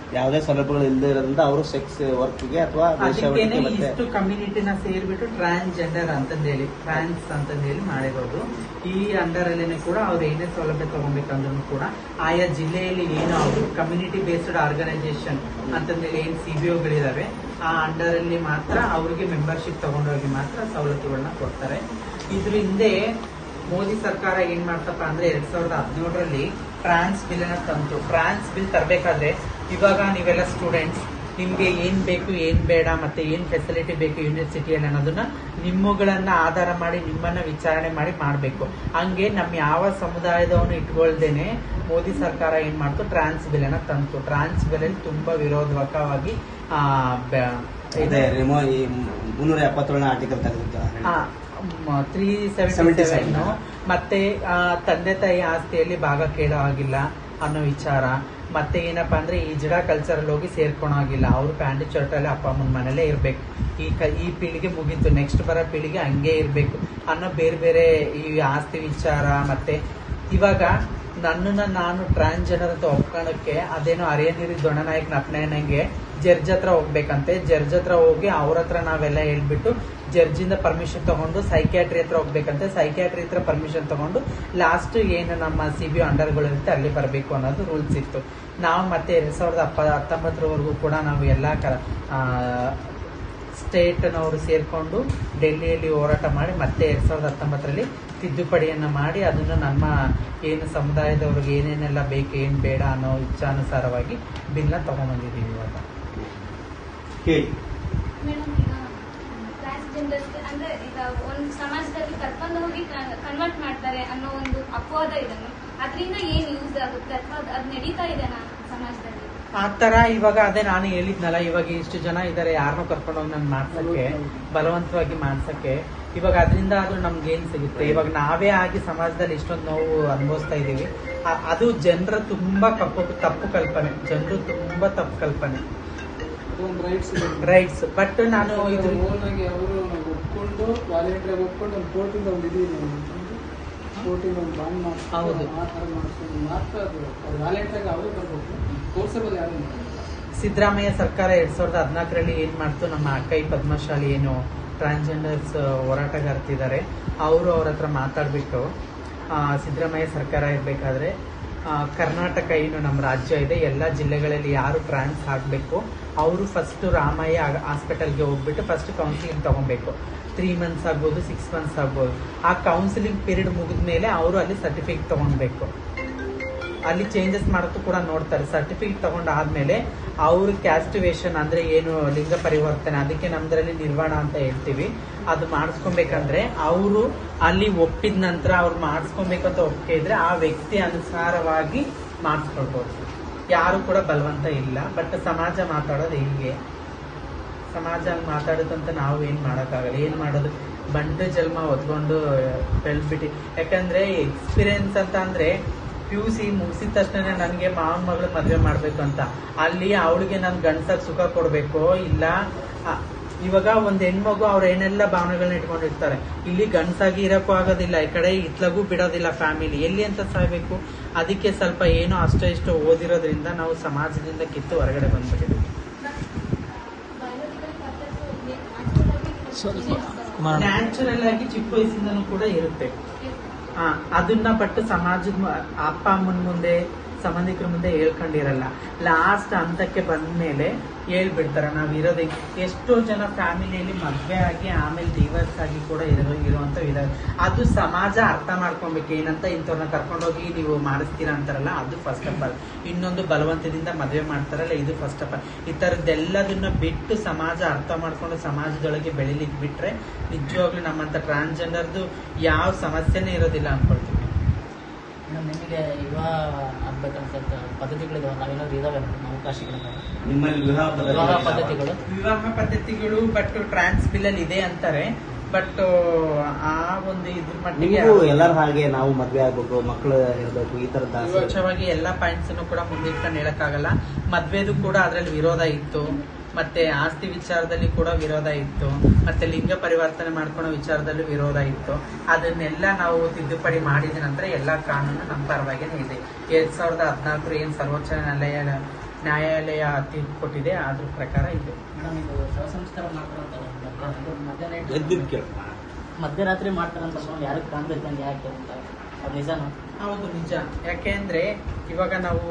ಯಾವುದೇ ಸೌಲಭ್ಯಗಳು ಇಲ್ಲದೆ ಇರೋದ್ರಿಂದ ಅವರು ಸೆಕ್ಸ್ ವರ್ಕ್ಗೆ ಅಥವಾ
ಅದಕ್ಕೇನೆ
ವೇಶ್ಯಾವೃತ್ತಿಗೆ ಮತ್ತೆ
ಇಷ್ಟು ಕಮ್ಯುನಿಟಿನ ಸೇರ್ಬಿಟ್ಟು ಟ್ರಾನ್ಸ್ಜೆಂಡರ್ ಅಂತಂದೇಳಿ ಟ್ರಾನ್ಸ್ ಅಂತಂದೇಳಿ ಮಾಡಿರೋದು ಈ ಅಂಡರ್ ಅಲ್ಲೇನೆ ಕೂಡ ಅವ್ರು ಏನೇ ಸೌಲಭ್ಯ ತಗೊಬೇಕಂದ್ರೂ ಕೂಡ ಆಯಾ ಜಿಲ್ಲೆಯಲ್ಲಿ ಏನು ಅವರು ಕಮ್ಯುನಿಟಿ ಬೇಸ್ಡ್ ಆರ್ಗನೈಸೇಷನ್ ಅಂತಂದೇಳಿ ಏನ್ ಸಿ ಬಿ ಒಗಳಿದಾವೆ ಆ ಅಂಡರ್ ಅಲ್ಲಿ ಮಾತ್ರ ಅವ್ರಿಗೆ ಮೆಂಬರ್ಶಿಪ್ ತಗೊಂಡೋಗಿ ಮಾತ್ರ ಸವಲತ್ತುಗಳನ್ನ ಕೊಡ್ತಾರೆ ಇದ್ರ ಹಿಂದೆ ಮೋದಿ ಸರ್ಕಾರ ಏನ್ ಮಾಡ್ತಪ್ಪ ಅಂದ್ರೆ ಎರಡ್ ಸಾವಿರದ ಹದಿನೇಳರಲ್ಲಿ ಟ್ರಾನ್ಸ್ ಬಿಲ್ ಅನ್ನ ತಂತು ಟ್ರಾನ್ಸ್ ಬಿಲ್ ತರಬೇಕಾದ್ರೆ ಇವಾಗ ನೀವೆಲ್ಲ ಸ್ಟೂಡೆಂಟ್ಸ್ ನಿಮ್ಗೆ ಏನ್ ಬೇಕು ಏನ್ ಬೇಡ ಮತ್ತೆ ಏನ್ ಫೆಸಿಲಿಟಿ ಬೇಕು ಯೂನಿವರ್ಸಿಟಿಯಲ್ಲಿ ಅನ್ನೋದನ್ನ ನಿಮ್ಮಗಳನ್ನ ಆಧಾರ ಮಾಡಿ ನಿಮ್ಮನ್ನ ವಿಚಾರಣೆ ಮಾಡಿ ಮಾಡ್ಬೇಕು ಹಂಗೆ ನಮ್ ಯಾವ ಸಮುದಾಯದವನು ಇಟ್ಕೊಳ್ದೇನೆ ಮೋದಿ ಸರ್ಕಾರ ಏನ್ ಮಾಡ್ತು ಟ್ರಾನ್ಸ್ ಬಿಲ್ ಅನ್ನ ತಂತು ಟ್ರಾನ್ಸ್ ಬಿಲ್ ಅಲ್ಲಿ ತುಂಬಾ ವಿರೋಧಕವಾಗಿ ಆ, ಬ-
ಇದೆ
ಇದೆ
ರಿಮೋ ಈ ಮುನ್ನೂರ ಎಪ್ಪತ್ತೇಳನೇ ಆರ್ಟಿಕಲ್ ತೆಗೆದಿತ್ತು
ತ್ರೀ ಸೆವೆಂಟಿ ಸೆವೆನ್ ಮತ್ತೆ ಆ, ತಂದೆ ತಾಯಿ ಆಸ್ತಿಯಲ್ಲಿ ಭಾಗ ಕೇಳೋ ಆಗಿಲ್ಲ ಅನ್ನೋ ವಿಚಾರ ಮತ್ತೆ ಏನಪ್ಪಾ ಅಂದ್ರೆ ಈ ಜಿಡ ಕಲ್ಚರ್ ಹೋಗಿ ಸೇರ್ಕೊಳೋ ಆಗಿಲ್ಲ ಅವ್ರು ಪ್ಯಾಂಟ್ ಶರ್ಟ್ ಅಲ್ಲಿ ಅಪ್ಪ ಅಮ್ಮನ ಮನೇಲೇ ಇರ್ಬೇಕು ಈ ಕ ಈ ಪೀಳಿಗೆ ಮುಗೀತು ನೆಕ್ಸ್ಟ್ ಬರೋ ಪೀಳಿಗೆ ಹಂಗೆ ಇರ್ಬೇಕು ಅನ್ನೋ ಬೇರೆ ಬೇರೆ ಈ ಆಸ್ತಿ ವಿಚಾರ ಮತ್ತೆ ಇವಾಗ ನನ್ನನ್ನ ನಾನು ಟ್ರಾನ್ಸ್ಜೆಂಡರ್ ಅಂತ ಒಪ್ಕೊಳಕ್ಕೆ ಅದೇನೋ ಅರಿಯನೀರಿ ದೊಣನಾಯಕ್ ನಪ್ನಾಯನಂಗೆ ಜಡ್ಜ್ ಹತ್ರ ಹೋಗ್ಬೇಕಂತೆ ಜಡ್ಜ್ ಹತ್ರ ಹೋಗಿ ಅವ್ರ ಹತ್ರ ನಾವೆಲ್ಲ ಹೇಳ್ಬಿಟ್ಟು ಜಡ್ಜಿಂದ ಪರ್ಮಿಷನ್ ತಗೊಂಡು ಸೈಕ್ಯಾಟ್ರಿ ಹತ್ರ ಹೋಗ್ಬೇಕಂತೆ ಸೈಕ್ಯಾಟ್ರಿ ಹತ್ರ ಪರ್ಮಿಷನ್ ತಗೊಂಡು ಲಾಸ್ಟ್ ಏನು ನಮ್ಮ ಸಿ ಬಿ ಅಂಡರ್ಗಳಿರುತ್ತೆ ಅಲ್ಲಿ ಬರಬೇಕು ಅನ್ನೋದು ರೂಲ್ಸ್ ಇತ್ತು ನಾವು ಮತ್ತೆ ಎರಡ್ ಸಾವಿರದ ಅಪ್ಪ ಹತ್ತೊಂಬತ್ತರವರೆಗೂ ಕೂಡ ನಾವು ಎಲ್ಲ ಕ ಸ್ಟೇಟ್ನವರು ಸೇರ್ಕೊಂಡು ಡೆಲ್ಲಿಯಲ್ಲಿ ಹೋರಾಟ ಮಾಡಿ ಮತ್ತೆ ಎರಡ್ ಸಾವಿರದ ಹತ್ತೊಂಬತ್ತರಲ್ಲಿ ತಿದ್ದುಪಡಿಯನ್ನ ಮಾಡಿ ಅದನ್ನು ನಮ್ಮ ಏನು ಸಮುದಾಯದವ್ರಿಗೆ ಏನೇನೆಲ್ಲ ಬೇಕು ಏನ್ ಬೇಡ ಅನ್ನೋ ಇಚ್ಛಾನುಸಾರವಾಗಿ ಬಿಲ್ನ ತಗೊಂಡ್ಬಂದಿದ್ದೀವಿ ಇವಾಗ
ಕೇಳಿ
ಮೇಡಮ್ ಈಗ ಟ್ರಾನ್ಸ್ಜೆಂಡರ್ಸ್ ಅಂದ್ರೆ ಈಗ ಒಂದು ಸಮಾಜದಲ್ಲಿ ಕರ್ಕೊಂಡು ಹೋಗಿ ಕನ್ವರ್ಟ್ ಮಾಡ್ತಾರೆ ಅನ್ನೋ ಒಂದು ಅಪವಾದ ಇದನ್ನು ಅದರಿಂದ ಏನ್ ಯೂಸ್ ಆಗುತ್ತೆ ಅಥವಾ ಅದ್ ನಡೀತಾ ಇದೆನಾ ಸಮಾಜದಲ್ಲಿ
ಆ ತರ ಇವಾಗ ಅದೇ ನಾನು ಹೇಳಿದ್ನಲ್ಲ ಇವಾಗ ಇಷ್ಟು ಜನ ಇದಾರೆ ಯಾರನ್ನೂ ಕರ್ಕೊಂಡೋಗಿ ನಾನು ಮಾಡ್ಸಕ್ಕೆ ಬಲವಂತವಾಗಿ ಮಾಡ್ಸಕ್ಕೆ ಇವಾಗ ಅದರಿಂದ ಅದು ನಮ್ಗೆ ಏನ್ ಸಿಗುತ್ತೆ ಇವಾಗ ನಾವೇ ಆಗಿ ಸಮಾಜದಲ್ಲಿ ಇಷ್ಟೊಂದು ನೋವು ಅನುಭವಿಸ್ತಾ ಇದೀವಿ ಆ- ಅದು ಜನರ ತುಂಬಾ ಕಪ್ಪು ತಪ್ಪು ಕಲ್ಪನೆ ಜನರು ತುಂಬಾ ತಪ್ಪು ಕಲ್ಪನೆ
ಅದೊಂದು ರೈಟ್ಸ್ ಇದೆ
ರೈಟ್ಸ್ ಬಟ್ ನಾನು ಇದು
ಓನ್ ಆಗಿ ಅವರು ಒಪ್ಕೊಂಡು ವಾಲಂಟಿಯರ್ ಒಪ್ಕೊಂಡು ಒಂದು ಕೋರ್ಟಿಂದ ಒಂದು ಇದು ಕೋರ್ಟಿಂದ ಒಂದು ಬಾಂಡ್
ಹೌದು.
ಮಾಡಿಸ್ಕೊಂಡು ಆ ಥರ ಮಾಡಿಸ್ಕೊಂಡು ಮಾತ್ರ ಅದು ವಾಲಂಟಿಯರ್ ಅವರು ಬರ್ಬೇಕು ಫೋರ್ಸಬಲ್ ಯಾರು ಮಾಡಲ್ಲ.
ಸಿದ್ದರಾಮಯ್ಯ ಸರ್ಕಾರ ಎರಡ್ ಸಾವಿರದ ಹದಿನಾಲ್ಕರಲ್ಲಿ ಏನ್ ಮಾಡ್ತು ನಮ್ಮ ಅಕ್ಕೈ ಪದ್ಮಶಾಲಿ ಏನು ಟ್ರಾನ್ಸ್ಜೆಂಡರ್ಸ್ ಹೋರಾಟಗಾರ್ತಿದ್ದಾರೆ ಅವರು ಅವ್ರ ಹತ್ರ ಮಾತಾಡ್ಬಿಟ್ಟು ಆ, ಸಿದ್ದರಾಮಯ್ಯ ಸರ್ಕಾರ ಇರಬೇಕಾದ್ರೆ ಕರ್ನಾಟಕ ಏನು ನಮ್ಮ ರಾಜ್ಯ ಇದೆ ಎಲ್ಲ ಜಿಲ್ಲೆಗಳಲ್ಲಿ ಯಾರು ಟ್ರಾನ್ಸ್ ಆಗಬೇಕು ಅವರು ಫಸ್ಟ್ ರಾಮಯ್ಯ ಹಾಸ್ಪಿಟಲ್ಗೆ ಹೋಗ್ಬಿಟ್ಟು ಫಸ್ಟ್ ಕೌನ್ಸಿಲಿಂಗ್ ತಗೊಬೇಕು ತ್ರೀ ಮಂತ್ಸ್ ಆಗ್ಬೋದು ಸಿಕ್ಸ್ ಮಂತ್ಸ್ ಆಗ್ಬೋದು ಆ ಕೌನ್ಸಿಲಿಂಗ್ ಪೀರಿಯಡ್ ಮುಗಿದ ಮೇಲೆ ಅವರು ಅಲ್ಲಿ ಸರ್ಟಿಫಿಕೇಟ್ ತಗೊಳ್ಬೇಕು ಅಲ್ಲಿ ಚೇಂಜಸ್ ಮಾಡೋದು ಕೂಡ ನೋಡ್ತಾರೆ ಸರ್ಟಿಫಿಕೇಟ್ ತಗೊಂಡಾದ್ಮೇಲೆ ಅವ್ರ ಕ್ಯಾಸ್ಟಿವೇಶನ್ ಅಂದ್ರೆ ಏನು ಲಿಂಗ ಪರಿವರ್ತನೆ ಅದಕ್ಕೆ ನಮ್ದ್ರಲ್ಲಿ ನಿರ್ವಾಣ ಅಂತ ಹೇಳ್ತೀವಿ ಅದು ಮಾಡಿಸ್ಕೊಬೇಕಂದ್ರೆ ಅವರು ಅಲ್ಲಿ ಒಪ್ಪಿದ ನಂತರ ಅವ್ರು ಮಾಡಿಸ್ಕೊಬೇಕಂತ ಒಪ್ಪಿಗೆ ಇದ್ರೆ ಆ ವ್ಯಕ್ತಿ ಅನುಸಾರವಾಗಿ ಮಾಡಿಸ್ಕೊಳ್ಬೋದು ಯಾರು ಕೂಡ ಬಲವಂತ ಇಲ್ಲ ಬಟ್ ಸಮಾಜ ಮಾತಾಡೋದು ಹಿಂಗೆ ಸಮಾಜ ಹಂಗ್ ಮಾತಾಡುತ್ತಂತ ನಾವು ಏನ್ ಮಾಡಕ್ಕಾಗಲ್ಲ ಏನ್ ಮಾಡೋದು ಬಂಡು ಜನ್ಮ ಹೊತ್ಕೊಂಡು ಬೆಳ್ಬಿಟ್ಟು ಯಾಕಂದ್ರೆ ಎಕ್ಸ್ಪೀರಿಯನ್ಸ್ ಅಂತ ಅಂದ್ರೆ ಪಿ ಯು ಸಿ ಮುಗಿಸಿದ ತಕ್ಷಣ ನನಗೆ ಮಾವನ ಮಗಳು ಮದ್ವೆ ಮಾಡ್ಬೇಕು ಅಂತ ಅಲ್ಲಿ ಅವಳಿಗೆ ನಾನು ಗಂಡಸಾಗಿ ಸುಖ ಕೊಡ್ಬೇಕು ಇಲ್ಲ ಆ, ಇವಾಗ ಒಂದ್ ಹೆಣ್ಮಗು ಅವ್ರ ಏನೆಲ್ಲ ಭಾವನೆಗಳನ್ನ ಇಟ್ಕೊಂಡಿರ್ತಾರೆ ಇಲ್ಲಿ ಗಂಡಸಾಗಿ ಇರಕ್ಕೂ ಆಗೋದಿಲ್ಲ ಈ ಕಡೆ ಇತ್ಲಗೂ ಬಿಡೋದಿಲ್ಲ ಫ್ಯಾಮಿಲಿ ಎಲ್ಲಿ ಅಂತ ಸಾಯ್ಬೇಕು ಅದಕ್ಕೆ ಸ್ವಲ್ಪ ಏನೋ ಅಷ್ಟೋ ಇಷ್ಟೋ ಓದಿರೋದ್ರಿಂದ ನಾವು ಸಮಾಜದಿಂದ ಕಿತ್ತು ಹೊರಗಡೆ ಬಂದ್ಬಿಟ್ಟಿದ್ವಿ ನ್ಯಾಚುರಲ್ ಆಗಿ ಚಿಕ್ಕ ವಯಸ್ಸಿಂದನೂ ಕೂಡ ಇರುತ್ತೆ ಆ, ಅದನ್ನ ಬಟ್ ಸಮಾಜದ ಮ- ಅಪ್ಪ ಅಮ್ಮನ ಮುಂದೆ ಸಂಬಂಧಿಕರ ಮುಂದೆ ಹೇಳ್ಕೊಂಡಿರಲ್ಲ ಲಾಸ್ಟ್ ಹಂತಕ್ಕೆ ಬಂದ್ಮೇಲೆ ಹೇಳ್ಬಿಡ್ತಾರೆ ನಾವ್ ಇರೋದೇ ಎಷ್ಟೋ ಜನ ಫ್ಯಾಮಿಲಿಯಲ್ಲಿ ಮದ್ವೆ ಆಗಿ ಆಮೇಲೆ ಡಿವರ್ಸ್ ಆಗಿ ಕೂಡ ಇರೋ ಇರುವಂತ ಇದಾವೆ ಅದು ಸಮಾಜ ಅರ್ಥ ಮಾಡ್ಕೊಬೇಕು ಏನಂತ ಇಂಥವ್ರನ್ನ ಕರ್ಕೊಂಡೋಗಿ ನೀವು ಮಾಡಿಸ್ತೀರಾ ಅಂತಾರಲ್ಲ ಅದು ಫಸ್ಟ್ ಆಫ್ ಆಲ್ ಇನ್ನೊಂದು ಬಲವಂತದಿಂದ ಮದುವೆ ಮಾಡ್ತಾರಲ್ಲ ಇದು ಫಸ್ಟ್ ಆಫ್ ಆಲ್ ಈ ತರದ್ದೆಲ್ಲದನ್ನ ಬಿಟ್ಟು ಸಮಾಜ ಅರ್ಥ ಮಾಡ್ಕೊಂಡು ಸಮಾಜದೊಳಗೆ ಬೆಳಿಲಿಕ್ಕೆ ಬಿಟ್ರೆ ನಿಜವಾಗ್ಲೂ ನಮ್ಮಂತ ಟ್ರಾನ್ಸ್ಜೆಂಡರ್ದು ಯಾವ ಸಮಸ್ಯೆನೇ ಇರೋದಿಲ್ಲ ಅನ್ಕೊಳ್ತೀವಿ
ಮೇಡಮ್ ನಿಮಗೆ ವಿವಾಹ ಆಗ್ಬೇಕಂತ ಪದ್ಧತಿಗಳಿದಾವೆ ನಾವೇನಾದ್ರು ಇದಾವೆ ಮೇಡಮ್ ಅವಕಾಶಗಳಿದಾವೆ
ನಿಮ್ಮಲ್ಲಿ ವಿವಾಹ
ವಿವಾಹ
ಪದ್ಧತಿಗಳು
ಪದ್ಧತಿಗಳು
ವಿವಾಹ ಪದ್ಧತಿಗಳು ಬಟ್ ಟ್ರಾನ್ಸ್ ಬಿಲ್ ಅಲ್ಲಿ ಇದೆ ಅಂತಾರೆ ಬಟ್ ಆ ಒಂದು ಇದ್ರ ಮಟ್ಟಿಗೆ
ನಿಮಗೂ ಎಲ್ಲರ ಹಾಗೆ ನಾವು ಮದ್ವೆ ಆಗ್ಬೇಕು ಮಕ್ಕಳು ಇರ್ಬೇಕು ಈ ತರದ ಆಸೆ
ಸ್ವಚ್ಛವಾಗಿ ಎಲ್ಲಾ ಪಾಯಿಂಟ್ಸ್ ಕೂಡ ಮುಂದಿಟ್ಕೊಂಡು ಹೇಳಕ್ಕಾಗಲ್ಲ ಮದ್ವೆದು ಕೂಡ ಅದ್ರಲ್ಲಿ ವಿರೋಧ ಇತ್ತು ಮತ್ತೆ ಆಸ್ತಿ ವಿಚಾರದಲ್ಲಿ ಕೂಡ ವಿರೋಧ ಇತ್ತು ಮತ್ತೆ ಲಿಂಗ ಪರಿವರ್ತನೆ ಮಾಡ್ಕೊಳ್ಳೋ ವಿಚಾರದಲ್ಲೂ ವಿರೋಧ ಇತ್ತು ಅದನ್ನೆಲ್ಲ ನಾವು ತಿದ್ದುಪಡಿ ಮಾಡಿದ ನಂತರ ಎಲ್ಲಾ ಕಾನೂನು ನಮ್ಮ ಪರವಾಗಿನೇ ಇದೆ ಎರಡ್ ಸಾವಿರದ ಹದಿನಾಲ್ಕರ ಏನ್ ಸರ್ವೋಚ್ಚ ನ್ಯಾಯಾಲಯ ನ್ಯಾಯಾಲಯ ತೀರ್ಪು ಕೊಟ್ಟಿದೆ ಅದ್ರ ಪ್ರಕಾರ ಇದು
ಮೇಡಮ್ ಇದು ಶವ ಸಂಸ್ಕಾರ ಮಾಡ್ತಾರಂತಲ್ಲ ಮಧ್ಯಾಹ್ನ ಮಧ್ಯಾಹ್ನ
ಎದ್ದಿದ್ ಕೇಳು
ಮಧ್ಯರಾತ್ರಿ ಮಾಡ್ತಾರಂತ ಯಾರಿಗೆ ಕಾಣ್ದಿರ್ಕಂಡು ಯಾಕೆ ಅಂತ ಅದು ನಿಜಾನ
ಹೌದು ನಿಜ ಯಾಕೆಂದ್ರೆ ಇವಾಗ ನಾವು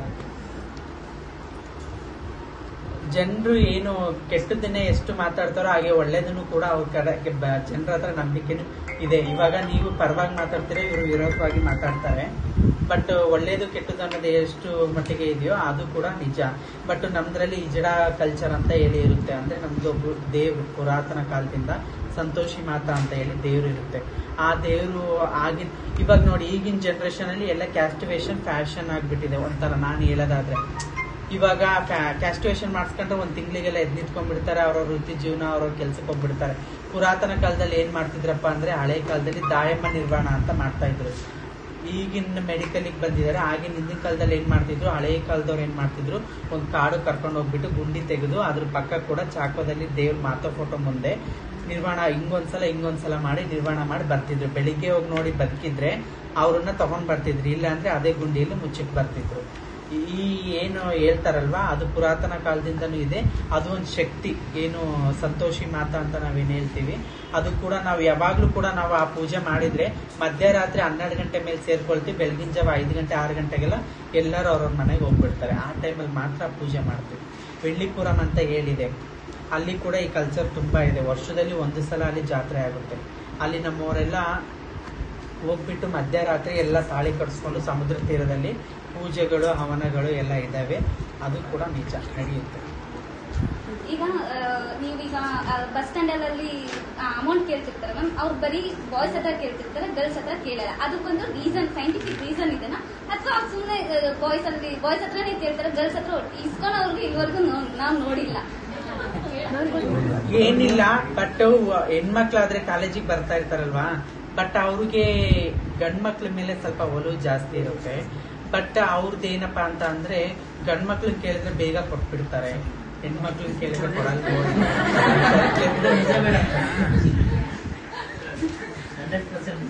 ಜನರು ಏನು ಕೆಟ್ಟದನ್ನೇ ಎಷ್ಟು ಮಾತಾಡ್ತಾರೋ ಹಾಗೆ ಒಳ್ಳೇದನ್ನು ಕೂಡ ಅವ್ರ ಕಡೆ ಜನರ ಹತ್ರ ನಂಬಿಕೆನೂ ಇದೆ ಇವಾಗ ನೀವು ಪರವಾಗಿ ಮಾತಾಡ್ತೀರಾ ಇವರು ವಿರೋಧವಾಗಿ ಮಾತಾಡ್ತಾರೆ ಬಟ್ ಒಳ್ಳೇದು ಕೆಟ್ಟದ್ದು ಅನ್ನೋದು ಎಷ್ಟು ಮಟ್ಟಿಗೆ ಇದೆಯೋ ಅದು ಕೂಡ ನಿಜ ಬಟ್ ನಮ್ದ್ರಲ್ಲಿ ಇಜಡ ಕಲ್ಚರ್ ಅಂತ ಹೇಳಿ ಇರುತ್ತೆ ಅಂದ್ರೆ ನಮ್ದು ಒಬ್ರು ದೇವ್ರು ಪುರಾತನ ಕಾಲದಿಂದ ಸಂತೋಷಿ ಮಾತಾ ಅಂತ ಹೇಳಿ ದೇವ್ರು ಇರುತ್ತೆ ಆ ದೇವರು ಆಗಿನ ಇವಾಗ ನೋಡಿ ಈಗಿನ ಜನರೇಷನ್ ಅಲ್ಲಿ ಎಲ್ಲ ಕ್ಯಾಸ್ಟಿವೇಶನ್ ಫ್ಯಾಷನ್ ಆಗ್ಬಿಟ್ಟಿದೆ ಒಂಥರ ನಾನು ಹೇಳೋದಾದ್ರೆ ಇವಾಗ ಕ್ಯಾಸ್ಟಿವೇಶನ್ ಮಾಡಿಸ್ಕೊಂಡ್ರೆ ಒಂದ್ ತಿಂಗಳಿಗೆಲ್ಲ ಎದ್ ನಿಂತ್ಕೊಂಡ್ಬಿಡ್ತಾರೆ ಅವ್ರವ್ರ ವೃತ್ತಿ ಜೀವನ ಅವ್ರವ್ರ ಕೆಲ್ಸಕ್ಕೆ ಹೋಗ್ಬಿಡ್ತಾರೆ ಪುರಾತನ ಕಾಲದಲ್ಲಿ ಏನ್ ಮಾಡ್ತಿದ್ರಪ್ಪ ಅಂದ್ರೆ ಹಳೆ ಕಾಲದಲ್ಲಿ ದಾಯಮ್ಮ ನಿರ್ವಾಣ ಅಂತ ಮಾಡ್ತಾ ಇದ್ರು ಈಗಿನ ಮೆಡಿಕಲಿಗೆ ಬಂದಿದ್ದಾರೆ ಆಗಿನ ಹಿಂದಿನ ಕಾಲದಲ್ಲಿ ಏನ್ ಮಾಡ್ತಿದ್ರು ಹಳೆ ಕಾಲದವ್ರು ಏನ್ ಮಾಡ್ತಿದ್ರು ಒಂದ್ ಕಾಡು ಕರ್ಕೊಂಡು ಹೋಗ್ಬಿಟ್ಟು ಗುಂಡಿ ತೆಗೆದು ಅದ್ರ ಪಕ್ಕ ಕೂಡ ಚಾಕೋದಲ್ಲಿ ದೇವ್ರ ಮಾತಾ ಫೋಟೋ ಮುಂದೆ ನಿರ್ವಾಣ ಹಿಂಗೊಂದ್ಸಲ ಹಿಂಗೊಂದ್ಸಲ ಮಾಡಿ ನಿರ್ವಾಣ ಮಾಡಿ ಬರ್ತಿದ್ರು ಬೆಳಿಗ್ಗೆ ಹೋಗಿ ನೋಡಿ ಬದುಕಿದ್ರೆ ಅವ್ರನ್ನ ತಗೊಂಡ್ ಬರ್ತಿದ್ರು ಇಲ್ಲ ಅಂದ್ರೆ ಅದೇ ಗುಂಡಿಯಲ್ಲಿ ಮುಚ್ಚಿಟ್ ಬರ್ತಿದ್ರು ಈ ಏನು ಹೇಳ್ತಾರಲ್ವಾ ಅದು ಪುರಾತನ ಕಾಲದಿಂದನೂ ಇದೆ ಅದು ಒಂದು ಶಕ್ತಿ ಏನು ಸಂತೋಷಿ ಮಾತಾ ಅಂತ ನಾವೇನ್ ಹೇಳ್ತೀವಿ ಅದು ಕೂಡ ನಾವು ಯಾವಾಗ್ಲೂ ಕೂಡ ನಾವು ಆ ಪೂಜೆ ಮಾಡಿದ್ರೆ ಮಧ್ಯರಾತ್ರಿ ಹನ್ನೆರಡು ಗಂಟೆ ಮೇಲೆ ಸೇರ್ಕೊಳ್ತೀವಿ ಬೆಳಗಿನ ಜಾವ ಐದು ಗಂಟೆ ಆರು ಗಂಟೆಗೆಲ್ಲ ಎಲ್ಲರೂ ಅವ್ರವ್ರ ಮನೆಗೆ ಹೋಗ್ಬಿಡ್ತಾರೆ ಆ ಟೈಮಲ್ಲಿ ಮಾತ್ರ ಪೂಜೆ ಮಾಡ್ತೀವಿ ಬೆಳ್ಳಿಪುರಂ ಅಂತ ಹೇಳಿದೆ ಅಲ್ಲಿ ಕೂಡ ಈ ಕಲ್ಚರ್ ತುಂಬಾ ಇದೆ ವರ್ಷದಲ್ಲಿ ಒಂದು ಸಲ ಅಲ್ಲಿ ಜಾತ್ರೆ ಆಗುತ್ತೆ ಅಲ್ಲಿ ನಮ್ಮವರೆಲ್ಲ ಹೋಗ್ಬಿಟ್ಟು ಮಧ್ಯರಾತ್ರಿ ಎಲ್ಲ ತಾಳಿ ಕಟ್ಸ್ಕೊಂಡು ಸಮುದ್ರ ತೀರದಲ್ಲಿ ಪೂಜೆಗಳು ಹವನಗಳು ಎಲ್ಲ ಇದ್ದಾವೆ ಅದು ಕೂಡ ನಿಜ ನಡೆಯುತ್ತೆ
ಈಗ ಆ, ನೀವೀಗ ಬಸ್ ಸ್ಟ್ಯಾಂಡ್ ಅಲ್ಲಿ ಅಮೌಂಟ್ ಕೇಳ್ತಿರ್ತಾರೆ ಮ್ಯಾಮ್ ಅವ್ರು ಬರೀ ಬಾಯ್ಸ್ ಹತ್ರ ಕೇಳ್ತಿರ್ತಾರೆ ಗರ್ಲ್ಸ್ ಹತ್ರ ಕೇಳಲ್ಲ ಅದಕ್ಕೊಂದು ರೀಸನ್ ಸೈಂಟಿಫಿಕ್ ರೀಸನ್ ಇದೆನಾ ಅಥವಾ ಸುಮ್ಮನೆ ಬಾಯ್ಸ್ ಅಲ್ಲಿ ಬಾಯ್ಸ್ ಹತ್ರನೇ ಕೇಳ್ತಾರೆ ಗರ್ಲ್ಸ್ ಹತ್ರ ಇಸ್ಕೊಳ್ಳೋರ್ಗೆ ಇದುವರೆಗೂ ನಾವು ನೋಡಿಲ್ಲ
ಏನಿಲ್ಲ ಬಟ್ ಹೆಣ್ಮಕ್ಳಾದ್ರೆ ಕಾಲೇಜಿಗೆ ಬರ್ತಾ ಇರ್ತಾರಲ್ವಾ ಬಟ್ ಅವ್ರಿಗೆ ಗಂಡ್ ಮಕ್ಳ ಮೇಲೆ ಸ್ವಲ್ಪ ಒಲವು ಜಾಸ್ತಿ ಇರುತ್ತೆ ಬಟ್ ಅವ್ರದ್ದು ಏನಪ್ಪಾ ಅಂತ ಅಂದ್ರೆ ಗಂಡ್ ಮಕ್ಳನ್ನ ಕೇಳಿದ್ರೆ ಬೇಗ ಕೊಟ್ಬಿಡ್ತಾರೆ ಹೆಣ್ಮಕ್ಳನ್ನ ಕೇಳಿದ್ರೆ ಕೊಡಲ್ಲ
ಹಂಡ್ರೆಡ್ ಪರ್ಸೆಂಟ್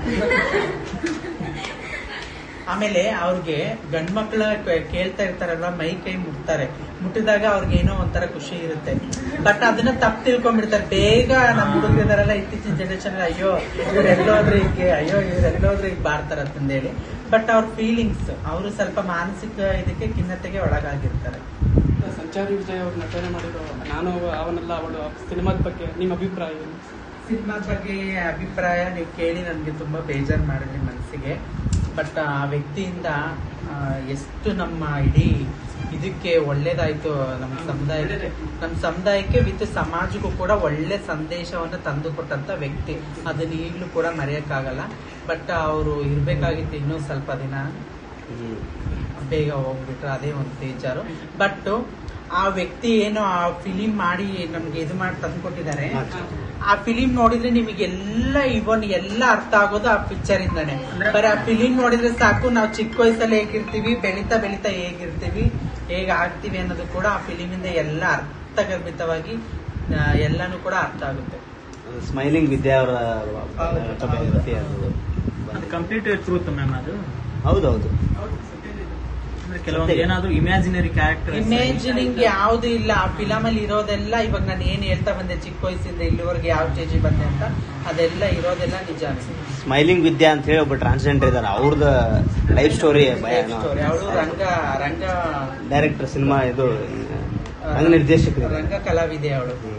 ಆಮೇಲೆ ಅವ್ರಿಗೆ ಗಂಡ್ ಮಕ್ಳ ಕೇಳ್ತಾ ಇರ್ತಾರಲ್ವಾ ಮೈ ಕೈ ಮುಟ್ತಾರೆ ಮುಟ್ಟಿದಾಗ ಅವ್ರಿಗೆ ಏನೋ ಒಂಥರ ಖುಷಿ ಇರುತ್ತೆ ಬಟ್ ಅದನ್ನ ತಪ್ಪು ತಿಳ್ಕೊಂಡ್ಬಿಡ್ತಾರೆ ಬೇಗ ನಮ್ಮ ಹುಡುಗರೆಲ್ಲ ಇತ್ತೀಚಿನ ಜನರೇಷನ್ ಅಯ್ಯೋ ಇವ್ರು ಎಲ್ಲೋದ್ರೆ ಹೀಗೆ ಅಯ್ಯೋ ಇವ್ರು ಎಲ್ಲೋದ್ರೆ ಈಗ ಬಾರ್ತಾರ ಅಂತಂದೇಳಿ ಬಟ್ ಅವ್ರ ಫೀಲಿಂಗ್ಸ್ ಅವರು ಸ್ವಲ್ಪ ಮಾನಸಿಕ ಇದಕ್ಕೆ ಖಿನ್ನತೆಗೆ ಒಳಗಾಗಿರ್ತಾರೆ
ಸಂಚಾರಿ ವಿಜಯ್ ಅವ್ರು ನಟನೆ ಮಾಡಿರೋ ನಾನು ಅವನೆಲ್ಲ ಅವಳು ಸಿನಿಮಾದ ಬಗ್ಗೆ ನಿಮ್ಮ ಅಭಿಪ್ರಾಯ ಏನು
ಸಿನಿಮಾದ ಬಗ್ಗೆ ಅಭಿಪ್ರಾಯ ನೀವು ಕೇಳಿ ನನಗೆ ತುಂಬಾ ಬೇಜಾರು ಮಾಡಿದ್ರಿ ಮನಸ್ಸಿಗೆ ಬಟ್ ಆ ವ್ಯಕ್ತಿಯಿಂದ ಆ, ಎಷ್ಟು ನಮ್ಮ ಇಡೀ ಇದಕ್ಕೆ ಒಳ್ಳೇದಾಯ್ತು ನಮ್ಮ ಸಮುದಾಯಕ್ಕೆ ನಮ್ಮ ಸಮುದಾಯಕ್ಕೆ ವಿತ್ ಸಮಾಜಕ್ಕೂ ಕೂಡ ಒಳ್ಳೆ ಸಂದೇಶವನ್ನು ತಂದು ಕೊಟ್ಟಂತ ವ್ಯಕ್ತಿ ಅದನ್ನ ಈಗಲೂ ಕೂಡ ಮರೆಯಕ್ಕಾಗಲ್ಲ ಬಟ್ ಅವರು ಇರ್ಬೇಕಾಗಿತ್ತು ಇನ್ನೂ ಸ್ವಲ್ಪ ದಿನ ಬೇಗ ಹೋಗ್ಬಿಟ್ರು ಅದೇ ಒಂದು ಬೇಜಾರು ಬಟ್ ಆ ವ್ಯಕ್ತಿ ಏನು ಆ ಫಿಲಿಂ ಮಾಡಿ ನಮ್ಗೆ ಇದು ಮಾಡಿ ತಂದ್ಕೊಟ್ಟಿದ್ದಾರೆ ಆ ಫಿಲಿಂ ನೋಡಿದ್ರೆ ನಿಮಗೆಲ್ಲ ಇವನ್ ಎಲ್ಲ ಅರ್ಥ ಆಗೋದು ಆ ಪಿಕ್ಚರ್ ಇಂದಾನೆ ಬರೀ ಆ ಫಿಲಿಂ ನೋಡಿದ್ರೆ ಸಾಕು ನಾವು ಚಿಕ್ಕ ವಯಸ್ಸಲ್ಲಿ ಹೇಗಿರ್ತೀವಿ ಬೆಳೀತಾ ಬೆಳೀತಾ ಹೇಗಿರ್ತೀವಿ ಹೇಗ್ ಆಗ್ತೀವಿ ಅನ್ನೋದು ಕೂಡ ಆ ಫಿಲಿಂ ಇಂದ ಎಲ್ಲ ಅರ್ಥಗರ್ಭಿತವಾಗಿ ಆ, ಎಲ್ಲಾನು ಕೂಡ ಅರ್ಥ ಆಗುತ್ತೆ
ಸ್ಮೈಲಿಂಗ್ ವಿದ್ಯಾ ಅವರ
ಹೌದು.
biography ಅದು
ಅದು ಕಂಪ್ಲೀಟ್ ಟ್ರೂತ್ ಮ್ಯಾಮ್ ಅದು
ಹೌದೌದು
ಅಂದ್ರೆ ಕೆಲವೊಂದು ಏನಾದ್ರು ಇಮ್ಯಾಜಿನರಿ ಕ್ಯಾರೆಕ್ಟರ್
ಇಮೇಜಿನಿಂಗ್ ಯಾವ್ದು ಇಲ್ಲ ಆ ಫಿಲಮ್ ಅಲ್ಲಿ ಇರೋದೆಲ್ಲ ಇವಾಗ ನಾನು ಏನ್ ಹೇಳ್ತಾ ಬಂದೆ ಚಿಕ್ಕ ವಯಸ್ಸಿಂದ ಇಲ್ಲಿವರೆಗೆ ಯಾವ ಸ್ಟೇಜಿಗೆ ಬಂದೆ ಅಂತ ಅದೆಲ್ಲ ಇರೋದೆಲ್ಲ ನಿಜಾನೇ
ಸ್ಮೈಲಿಂಗ್ ವಿದ್ಯಾ ಅಂತ ಹೇಳಿ ಒಬ್ಬ ಟ್ರಾನ್ಸ್ಜೆಂಡರ್ ಇದಾರೆ ಅವ್ರದ್ದು ಲೈಫ್ ಸ್ಟೋರಿ
ಸ್ಟೋರಿ ಅವಳು ರಂಗ ರಂಗ
ಡೈರೆಕ್ಟರ್ ಸಿನಿಮಾ ಇದು ರಂಗ ನಿರ್ದೇಶಕರು
ರಂಗ ಕಲಾವಿದೆ ಅವಳು
ಹ್ಮ್.